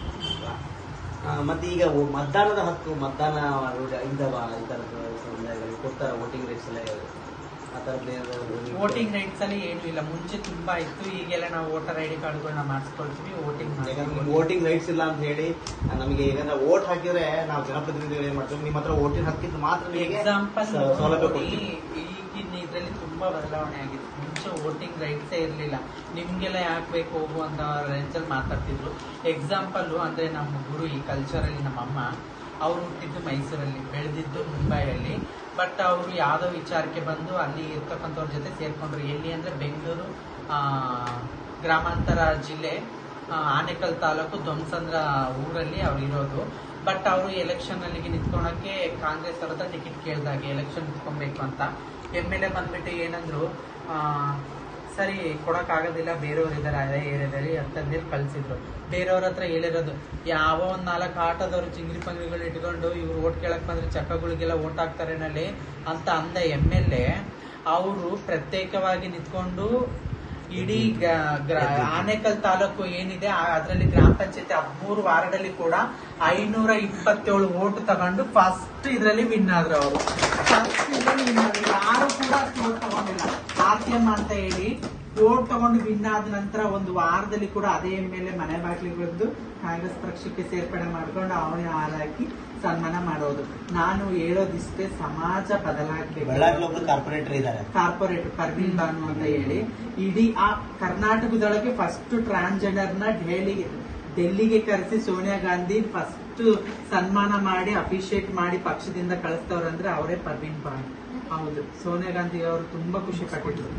ಆ, ಮತ್ತೆ ಈಗ ಒ- ಮತದಾನದ ಹಕ್ಕು ಮತದಾನ ಇದ್ದವ ಈ ಥರದ ಸಮುದಾಯಗಳಿಗೆ ಕೊಡ್ತಾರ ವೋಟಿಂಗ್ ರೈಟ್ಸ್ ಎಲ್ಲ ಆ ಥರದ್ದು
ವೋಟಿಂಗ್ ರೈಟ್ಸ್ ಅಲ್ಲಿ ಏನು ಇಲ್ಲ ಮುಂಚೆ ತುಂಬಾ ಇತ್ತು ಈಗೆಲ್ಲ ನಾವು ವೋಟರ್ ಐ ಡಿ ಕಾರ್ಡ್ಗಳನ್ನ ಮಾಡಿಸ್ಕೊಳ್ತೀವಿ ವೋಟಿಂಗ್
ವೋಟಿಂಗ್ ರೈಟ್ಸ್ ಇಲ್ಲ ಅಂತ ಹೇಳಿ ಆ, ನಮಗೆ ಈಗ ವೋಟ್ ಹಾಕಿದ್ರೆ ನಾವು ಜನಪ್ರತಿನಿಧಿಗಳು ಏನ್ ಮಾಡ್ತೀವಿ ನಿಮ್ಮ ಹತ್ರ ವೋಟಿಂಗ್ ಹಕ್ಕಿದ್ದು ಮಾತ್ರ ನಿಮಗೆ
ಎಕ್ಸಾಂಪಲ್
ಸ- ಸೌಲಭ್ಯ ಕೊಡ್ತೀವಿ
ಈಗಿನ ಇದ್ರಲ್ಲಿ ತುಂಬಾ ಬದಲಾವಣೆ ಆಗಿದೆ ಮುಂಚೆ ವೋಟಿಂಗ್ ರೈಟ್ಸೇ ಇರಲಿಲ್ಲ ನಿಮ್ಗೆಲ್ಲ ಯಾಕೆ ಬೇಕು ಹೋಗು ಅಂತ ರೇಂಜಲ್ಲಿ ಮಾತಾಡ್ತಿದ್ರು ಎಕ್ಸಾಂಪಲ್ ಅಂದ್ರೆ ನಮ್ಮ ಗುರು ಈ ಕಲ್ಚರಲ್ಲಿ ನಮ್ಮ ಅಮ್ಮ ಅವ್ರು ಹುಟ್ಟಿದ್ದು ಮೈಸೂರಲ್ಲಿ ಬೆಳೆದಿದ್ದು ಮುಂಬೈಯಲ್ಲಿ ಬಟ್ ಅವರು ಯಾವುದೋ ವಿಚಾರಕ್ಕೆ ಬಂದು ಅಲ್ಲಿ ಇರ್ತಕ್ಕಂಥವ್ರ ಜೊತೆ ಸೇರ್ಕೊಂಡ್ರು ಎಲ್ಲಿ ಅಂದ್ರೆ ಬೆಂಗಳೂರು ಆ, ಗ್ರಾಮಾಂತರ ಜಿಲ್ಲೆ ಆ, ಆನೇಕಲ್ ತಾಲೂಕು ದೊಮ್ಸಂದ್ರ ಊರಲ್ಲಿ ಅವ್ರು ಇರೋದು ಬಟ್ ಅವರು ಎಲೆಕ್ಷನ್ ಅಲ್ಲಿಗೆ ನಿಂತ್ಕೊಳಕ್ಕೆ ಕಾಂಗ್ರೆಸ್ ಅವ್ರ ಹತ್ರ ಟಿಕೆಟ್ ಕೇಳಿದಾಗ ಎಲೆಕ್ಷನ್ ನಿಂತ್ಕೊಬೇಕು ಅಂತ ಎಮ್ ಎಲ್ ಎ ಬಂದ್ಬಿಟ್ಟು ಏನಂದ್ರು ಸರಿ ಕೊಡಕ್ಕಾಗೋದಿಲ್ಲ ಬೇರೆಯವ್ರು ಇದಾರೆ ಅದೇ ಏರಿಯಾದಲ್ಲಿ ಅಂತಂದೇಳಿ ಕಳ್ಸಿದ್ರು ಬೇರೆಯವ್ರ ಹತ್ರ ಹೇಳಿರೋದು ಯಾವ ಒಂದ್ ನಾಲ್ಕು ಆಟೋದವ್ರು ಚಿಂಗ್ರಿ ಪಂಗ್ರಿಗಳು ಇಟ್ಕೊಂಡು ಇವ್ರು ಓಟ್ ಕೇಳಕ್ ಬಂದ್ರೆ ಚಕ್ಕಗಳಿಗೆಲ್ಲ ಓಟ್ ಹಾಕ್ತಾರೆ ನಲ್ಲಿ ಅಂತ ಅಂದ ಎಮ್ ಎಲ್ ಎ ಅವರು ಪ್ರತ್ಯೇಕವಾಗಿ ನಿಂತ್ಕೊಂಡು ಇಡೀ ಗ- ಗ್ರ- ಆನೇಕಲ್ ತಾಲೂಕು ಏನಿದೆ ಅದರಲ್ಲಿ ಗ್ರಾಮ ಪಂಚಾಯತಿ ಹದಿಮೂರು ವಾರ್ಡಲ್ಲಿ ಕೂಡ ಐನೂರ ಇಪ್ಪತ್ತೇಳು ಓಟ್ ತಗೊಂಡು ಫಸ್ಟ್ ಇದರಲ್ಲಿ ವಿನ್ ಆದ್ರು ಅವರು ಫಸ್ಟ್ ಇದರಲ್ಲಿ ವಿನ್ ಆದ್ರು ಯಾರು ಕೂಡ ಅಷ್ಟು ಓಟ್ ತಗೊಂಡಿಲ್ಲ ಆರ್ ಸಿ ಎಂ ಅಂತ ಹೇಳಿ ಓಟ್ ತಗೊಂಡು ವಿನ್ ಆದ ನಂತರ ಒಂದು ವಾರದಲ್ಲಿ ಕೂಡ ಅದೇ ಎಮ್ ಎಲ್ ಎ ಮನೆ ಬಾಗಿಲಿಗೆ ಬಂದು ಕಾಂಗ್ರೆಸ್ ಪಕ್ಷಕ್ಕೆ ಸೇರ್ಪಡೆ ಮಾಡ್ಕೊಂಡು ಅವನೇ ಹಾರಾಕಿ ಸನ್ಮಾನ ಮಾಡೋದು ನಾನು ಹೇಳೋದಿಷ್ಟೇ ಸಮಾಜ
ಬಳ್ಳಾರಿ
ಬದಲಾಗಬೇಕು
ಒಬ್ರು ಕಾರ್ಪೊರೇಟರ್ ಇದ್ದಾರೆ
ಕಾರ್ಪೊರೇಟ್ ಪರ್ವೀನ್ ಬಾನು ಅಂತ ಹೇಳಿ ಇಡೀ ಆ ಕರ್ನಾಟಕದೊಳಗೆ ಫಸ್ಟ್ ಟ್ರಾನ್ಸ್ಜೆಂಡರ್ ನ ಡೆಲ್ಲಿಗೆ ಡೆಲ್ಲಿಗೆ ಕರೆಸಿ ಸೋನಿಯಾ ಗಾಂಧಿ ಫಸ್ಟ್ ಸನ್ಮಾನ ಮಾಡಿ ಅಪ್ರಿಶಿಯೇಟ್ ಮಾಡಿ ಪಕ್ಷದಿಂದ ಕಳಿಸ್ತವ್ರಂದ್ರೆ ಅವರೇ ಪರ್ವೀನ್ ಬಾನು ಹೌದು ಸೋನಿಯಾ ಗಾಂಧಿ ಅವರು ತುಂಬಾ ಖುಷಿ ಪಟ್ಟಿದ್ರು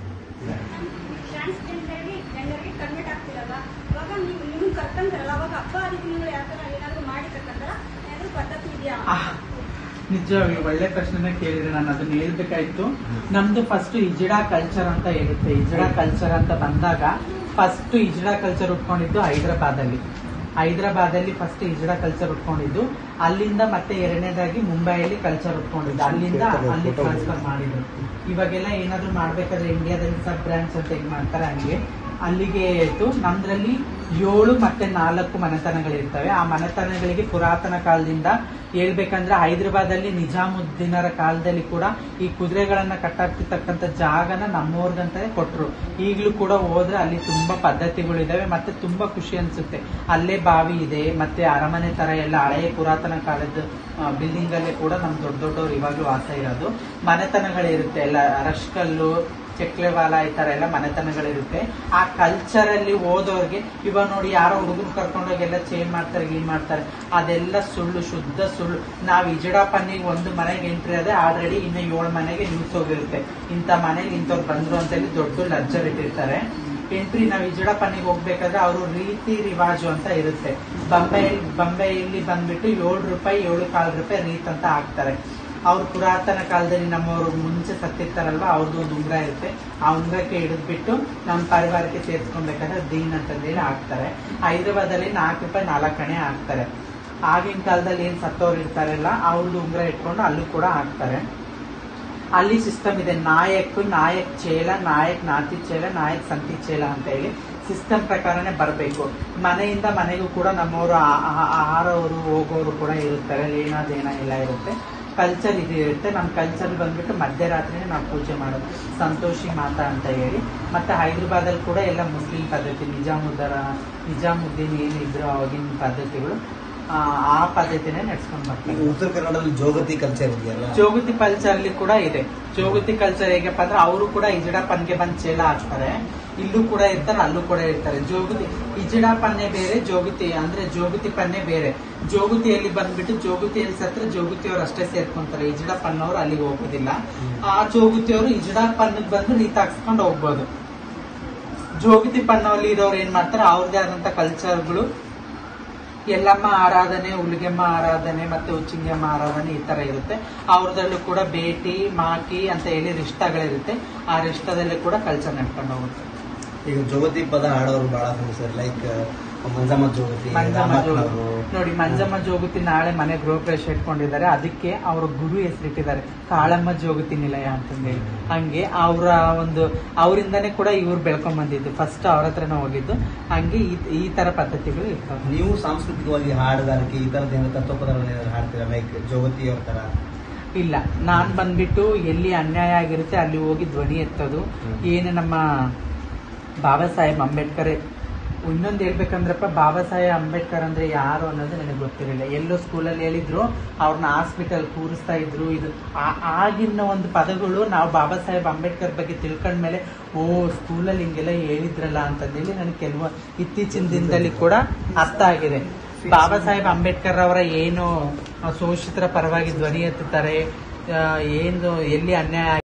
ಟ್ರಾನ್ಸ್ಜೆಂಡರ್ಗೆ ಜೆಂಡರ್ಗೆ ಕನ್ವರ್ಟ್ ಆಗ್ತಿರಲ್ಲ ಅವಾಗ ನೀವು ನಿಮ್ಗೆ ಕರ್ಕೊಂತಾರಲ್ಲ ಅವಾಗ ಹಬ್ಬ ಹರಿದಿನಗಳು ಯಾವ ಥರ ಏನಾದರೂ ಮಾಡಿ ಕರ್ಕೊಂತಾರ ಏನಾದರೂ ಪದ್ಧತಿ ಇದೆಯಾ
ಆಹ್, ನಿಜವಾಗಿ ಒಳ್ಳೆ ಪ್ರಶ್ನೆನ ಕೇಳಿದ್ರೆ ನಾನು ಅದನ್ನ ಹೇಳ್ಬೇಕಾಯ್ತು ನಮ್ದು ಫಸ್ಟ್ ಇಜಡಾ ಕಲ್ಚರ್ ಅಂತ ಇರುತ್ತೆ ಇಜಡಾ ಕಲ್ಚರ್ ಅಂತ ಬಂದಾಗ ಫಸ್ಟ್ ಇಜಡಾ ಕಲ್ಚರ್ ಉಟ್ಕೊಂಡಿದ್ದು ಹೈದರಾಬಾದ್ ಅಲ್ಲಿ ಹೈದರಾಬಾದ್ ಅಲ್ಲಿ ಫಸ್ಟ್ ಇಜಡಾ ಕಲ್ಚರ್ ಉಟ್ಕೊಂಡಿದ್ದು ಅಲ್ಲಿಂದ ಮತ್ತೆ ಎರಡನೇದಾಗಿ ಮುಂಬೈಯಲ್ಲಿ ಕಲ್ಚರ್ ಉಟ್ಕೊಂಡಿದ್ದು ಅಲ್ಲಿಂದ ಅಲ್ಲಿ ಟ್ರಾನ್ಸ್ಫರ್ ಮಾಡಿದ್ರು ಇವಾಗೆಲ್ಲ ಏನಾದ್ರು ಮಾಡ್ಬೇಕಾದ್ರೆ ಇಂಡಿಯಾದಲ್ಲಿ ಸಬ್ ಬ್ರಾಂಚ್ ಅಂತ ಹೆಂಗ್ ಮಾಡ್ತಾರೆ ಹಂಗೆ ಅಲ್ಲಿಗೆ ಆಯ್ತು ನಮ್ದ್ರಲ್ಲಿ ಏಳು ಮತ್ತೆ ನಾಲ್ಕು ಮನೆತನಗಳಿರ್ತವೆ ಆ ಮನೆತನಗಳಿಗೆ ಪುರಾತನ ಕಾಲದಿಂದ ಹೇಳ್ಬೇಕಂದ್ರೆ ಹೈದರಾಬಾದ್ ಅಲ್ಲಿ ನಿಜಾಮುದ್ದೀನರ ಕಾಲದಲ್ಲಿ ಕೂಡ ಈ ಕುದುರೆಗಳನ್ನ ಕಟ್ಟಾಕ್ತಿರ್ತಕ್ಕಂಥ ಜಾಗನ ನಮ್ಮವ್ರಿಗಂತಾನೆ ಕೊಟ್ರು ಈಗಲೂ ಕೂಡ ಹೋದ್ರೆ ಅಲ್ಲಿ ತುಂಬಾ ಪದ್ಧತಿಗಳಿದಾವೆ ಮತ್ತೆ ತುಂಬಾ ಖುಷಿ ಅನ್ಸುತ್ತೆ ಅಲ್ಲೇ ಬಾವಿ ಇದೆ ಮತ್ತೆ ಅರಮನೆ ತರ ಎಲ್ಲ ಹಳೆಯ ಪುರಾತನ ಕಾಲದ ಬಿಲ್ಡಿಂಗ್ ಅಲ್ಲೇ ಕೂಡ ನಮ್ ದೊಡ್ಡ ದೊಡ್ಡವ್ರು ಇವಾಗ್ಲೂ ವಾಸ ಇರೋದು ಮನೆತನಗಳಿರುತ್ತೆ ಎಲ್ಲ ರಶ್ಕಲ್ಲು ಚಕ್ಲೆವಾಲ ಈ ತರ ಎಲ್ಲ ಮನೆತನಗಳಿರುತ್ತೆ ಆ ಕಲ್ಚರ್ ಅಲ್ಲಿ ಹೋದವ್ರಿಗೆ ಇವಾಗ ನೋಡಿ ಯಾರೋ ಹುಡುಗರು ಕರ್ಕೊಂಡೋಗಿ ಎಲ್ಲ ಚೇಂಜ್ ಮಾಡ್ತಾರೆ ಗೀನ್ ಮಾಡ್ತಾರೆ ಅದೆಲ್ಲ ಸುಳ್ಳು ಶುದ್ಧ ಸುಳ್ಳು ನಾವ್ ಇಜಡಪ್ಪನಿಗೆ ಒಂದು ಮನೆಗೆ ಎಂಟ್ರಿ ಅದೇ ಆಲ್ರೆಡಿ ಇನ್ನು ಏಳು ಮನೆಗೆ ನ್ಯೂಸ್ ಹೋಗಿರುತ್ತೆ ಇಂಥ ಮನೆಗೆ ಇಂಥವ್ರು ಬಂದ್ರು ಅಂತ ಹೇಳಿ ದೊಡ್ಡ ಲಜ್ಜರ್ ಇಟ್ಟಿರ್ತಾರೆ ಎಂಟ್ರಿ ನಾವು ಇಜಡಪ್ಪನಿಗೆ ಹೋಗ್ಬೇಕಾದ್ರೆ ಅವರು ರೀತಿ ರಿವಾಜು ಅಂತ ಇರುತ್ತೆ ಬಂಬೈಯಲ್ಲಿ ಬಂಬೈಯಲ್ಲಿ ಬಂದ್ಬಿಟ್ಟು ಏಳು ರೂಪಾಯಿ ಏಳು ಕಾಲು ರೂಪಾಯಿ ರೀತ್ ಅಂತ ಹಾಕ್ತಾರೆ ಅವ್ರು ಪುರಾತನ ಕಾಲದಲ್ಲಿ ನಮ್ಮವರು ಮುಂಚೆ ಸತ್ತಿರ್ತಾರಲ್ವಾ ಅವ್ರದ್ದು ಒಂದು ಉಂಗ್ರ ಇರುತ್ತೆ ಆ ಉಂಗ್ರಕ್ಕೆ ಹಿಡಿದ್ಬಿಟ್ಟು ನಮ್ಮ ಪರಿವಾರಕ್ಕೆ ಸೇರ್ಸ್ಕೊಬೇಕಾದ್ರೆ ದೀನ್ ಅಂತಂದೇಳಿ ಹಾಕ್ತಾರೆ ಹೈದರಾಬಾದಲ್ಲಿ ನಾಲ್ಕು ರೂಪಾಯಿ ನಾಲ್ಕಣೆ ಹಾಕ್ತಾರೆ ಆಗಿನ ಕಾಲದಲ್ಲಿ ಏನ್ ಸತ್ತವ್ರು ಇರ್ತಾರಲ್ಲ ಅವ್ರದ್ದು ಉಂಗ್ರ ಇಟ್ಕೊಂಡು ಅಲ್ಲೂ ಕೂಡ ಹಾಕ್ತಾರೆ ಅಲ್ಲಿ ಸಿಸ್ಟಮ್ ಇದೆ ನಾಯಕ್ ನಾಯಕ್ ಚೇಲ ನಾಯಕ್ ನಾತಿ ಚೇಲ ನಾಯಕ್ ಸಂತಿ ಚೇಲ ಅಂತ ಹೇಳಿ ಸಿಸ್ಟಮ್ ಪ್ರಕಾರನೇ ಬರಬೇಕು ಮನೆಯಿಂದ ಮನೆಗೂ ಕೂಡ ನಮ್ಮವರು ಆಹಾರವರು ಹೋಗೋರು ಕೂಡ ಇರುತ್ತಾರೆ ಅಲ್ಲಿ ಏನಾದೇನ ಎಲ್ಲ ಇರುತ್ತೆ ಕಲ್ಚರ್ ಇದು ಇರುತ್ತೆ ನಮ್ಮ ಕಲ್ಚರ್ ಬಂದ್ಬಿಟ್ಟು ಮಧ್ಯರಾತ್ರಿನೇ ನಾವು ಪೂಜೆ ಮಾಡೋದು ಸಂತೋಷಿ ಮಾತಾ ಅಂತ ಹೇಳಿ ಮತ್ತೆ ಹೈದರಾಬಾದಲ್ಲಿ ಕೂಡ ಎಲ್ಲ ಮುಸ್ಲಿಂ ಪದ್ಧತಿ ನಿಜಾಮುದ್ದರ ನಿಜಾಮುದ್ದೀನ್ ಏನಿದ್ರು ಅವಾಗಿನ ಪದ್ಧತಿಗಳು ಆ, ಆ ಪದ್ಧತಿನೇ ನಡ್ಸ್ಕೊಂಡು ಬರ್ತೀವಿ
ಉತ್ತರ ಕನ್ನಡದಲ್ಲಿ ಜೋಗತಿ ಕಲ್ಚರ್ ಇದೆಯಲ್ಲ
ಜೋಗತಿ ಕಲ್ಚರ್ ಅಲ್ಲಿ ಕೂಡ ಇದೆ ಜೋಗತಿ ಕಲ್ಚರ್ ಹೇಗಪ್ಪ ಅಂದ್ರೆ ಅವರು ಕೂಡ ಇಜಡಪ್ಪನ್ಗೆ ಬಂದ್ ಚೇಲ ಹಾಕ್ತಾರೆ ಇಲ್ಲೂ ಕೂಡ ಇರ್ತಾರೆ ಅಲ್ಲೂ ಕೂಡ ಇರ್ತಾರೆ ಜೋಗತಿ ಇಜಡ ಪನ್ನೆ ಬೇರೆ ಜೋಗತಿ ಅಂದ್ರೆ ಜೋಗತಿ ಪನ್ನೆ ಬೇರೆ ಜೋಗತಿಯಲ್ಲಿ ಬಂದ್ಬಿಟ್ಟು ಜೋಗತಿಯಲ್ಲಿ ಸತ್ರ ಜೋಗತಿಯವರು ಅಷ್ಟೇ ಸೇರ್ಕೊಂತಾರೆ ಇಜಡ ಪನ್ನವರು ಅಲ್ಲಿಗೆ ಹೋಗೋದಿಲ್ಲ ಆ ಜೋಗತಿಯವರು ಇಜಡ ಪನ್ನಕ್ ಬಂದು ನೀತ್ ಹಾಕ್ಸ್ಕೊಂಡು ಹೋಗ್ಬೋದು ಜೋಗತಿ ಪನ್ನವಲ್ಲಿ ಇರೋರು ಏನ್ ಮಾಡ್ತಾರೆ ಅವ್ರದೇ ಆದಂತ ಕಲ್ಚರ್ಗಳು ಎಲ್ಲಮ್ಮ ಆರಾಧನೆ ಉಲಿಗೆಮ್ಮ ಆರಾಧನೆ ಮತ್ತೆ ಉಚ್ಚಿಂಗಮ್ಮ ಆರಾಧನೆ ಈ ತರ ಇರುತ್ತೆ ಅವ್ರದಲ್ಲೂ ಕೂಡ ಬೇಟಿ ಮಾಕಿ ಅಂತ ಹೇಳಿ ರಿಷ್ಟಗಳಿರುತ್ತೆ ಆ ರಿಷ್ಟದಲ್ಲಿ ಕೂಡ ಕಲ್ಚರ್ ನಡ್ಕೊಂಡು ಹೋಗುತ್ತೆ
ಈಗ ಜೋಗತಿ ಪದ ಹಾಡೋರು ಬಹಳ ಸರ್ ಲೈಕ್ ಮಂಜಮ್ಮ ಜೋಗತಿ
ಮಂಜಮ್ಮ ಜೋಗತಿ
ರಾಮಕ್ಕನವರು.
ನೋಡಿ ಮಂಜಮ್ಮ ಜೋಗತಿ ನಾಳೆ ಮನೆ ಗೃಹ ಪ್ರವೇಶ ಇಟ್ಕೊಂಡಿದ್ದಾರೆ ಅದಕ್ಕೆ ಅವರ ಗುರು ಹೆಸರಿಟ್ಟಿದ್ದಾರೆ ಕಾಳಮ್ಮ ಜೋಗತಿ ನಿಲಯ ಅಂತಂದೇಳಿ ಹಂಗೆ ಅವರ ಒಂದು ಅವರಿಂದಾನೇ ಕೂಡ ಇವ್ರು ಬೆಳ್ಕೊಂಡ್ ಬಂದಿದ್ದು ಫಸ್ಟ್ ಅವ್ರ ಹತ್ರನೇ ಹೋಗಿದ್ದು ಹಂಗೆ ಈ ಈ ತರ ಪದ್ಧತಿಗಳು ಇರ್ತವೆ
ನೀವು ಸಾಂಸ್ಕೃತಿಕವಾಗಿ ಹಾಡುಗಾರಿಕೆ ಈ ತರದ ಏನಾದ್ರು ತತ್ವಪದಗಳನ್ನ ಏನಾದ್ರು ಹಾಡ್ತೀರಾ ಲೈಕ್ ಜೋಗತಿ ಅವ್ರ ತರ
ಇಲ್ಲ ನಾನ್ ಬಂದ್ಬಿಟ್ಟು ಎಲ್ಲಿ ಅನ್ಯಾಯ ಆಗಿರುತ್ತೆ ಅಲ್ಲಿ ಹೋಗಿ ಧ್ವನಿ ಎತ್ತೋದು
ಹ್ಮ್.
ಏನು ನಮ್ಮ ಬಾಬಾ ಸಾಹೇಬ್ ಅಂಬೇಡ್ಕರ್ ಇನ್ನೊಂದು ಹೇಳ್ಬೇಕಂದ್ರಪ್ಪ ಬಾಬಾ ಸಾಹೇಬ್ ಅಂಬೇಡ್ಕರ್ ಅಂದ್ರೆ ಯಾರು ಅನ್ನೋದು ನನಗೆ ಗೊತ್ತಿರಲಿಲ್ಲ ಎಲ್ಲೋ ಸ್ಕೂಲಲ್ಲಿ ಹೇಳಿದ್ರು ಅವ್ರನ್ನ ಹಾಸ್ಪಿಟಲ್ ಕೂರಿಸ್ತಾ ಇದ್ರು ಇದು ಆ- ಆಗಿನ ಒಂದು ಪದಗಳು ನಾವು ಬಾಬಾ ಸಾಹೇಬ್ ಅಂಬೇಡ್ಕರ್ ಬಗ್ಗೆ ತಿಳ್ಕೊಂಡ್ಮೇಲೆ ಓ ಸ್ಕೂಲಲ್ಲಿ ಹಿಂಗೆಲ್ಲ ಹೇಳಿದ್ರಲ್ಲ ಅಂತಂದೇಳಿ ನನಗೆ ಕೆಲವು ಇತ್ತೀಚಿನ ದಿನದಲ್ಲಿ ಕೂಡ ಅರ್ಥ ಆಗಿದೆ ಬಾಬಾ ಸಾಹೇಬ್ ಅಂಬೇಡ್ಕರ್ ಅವರ ಏನು ಶೋಷಿತರ ಪರವಾಗಿ ಧ್ವನಿ ಎತ್ತುತ್ತಾರೆ ಆ, ಏನು ಎಲ್ಲಿ ಅನ್ಯಾಯ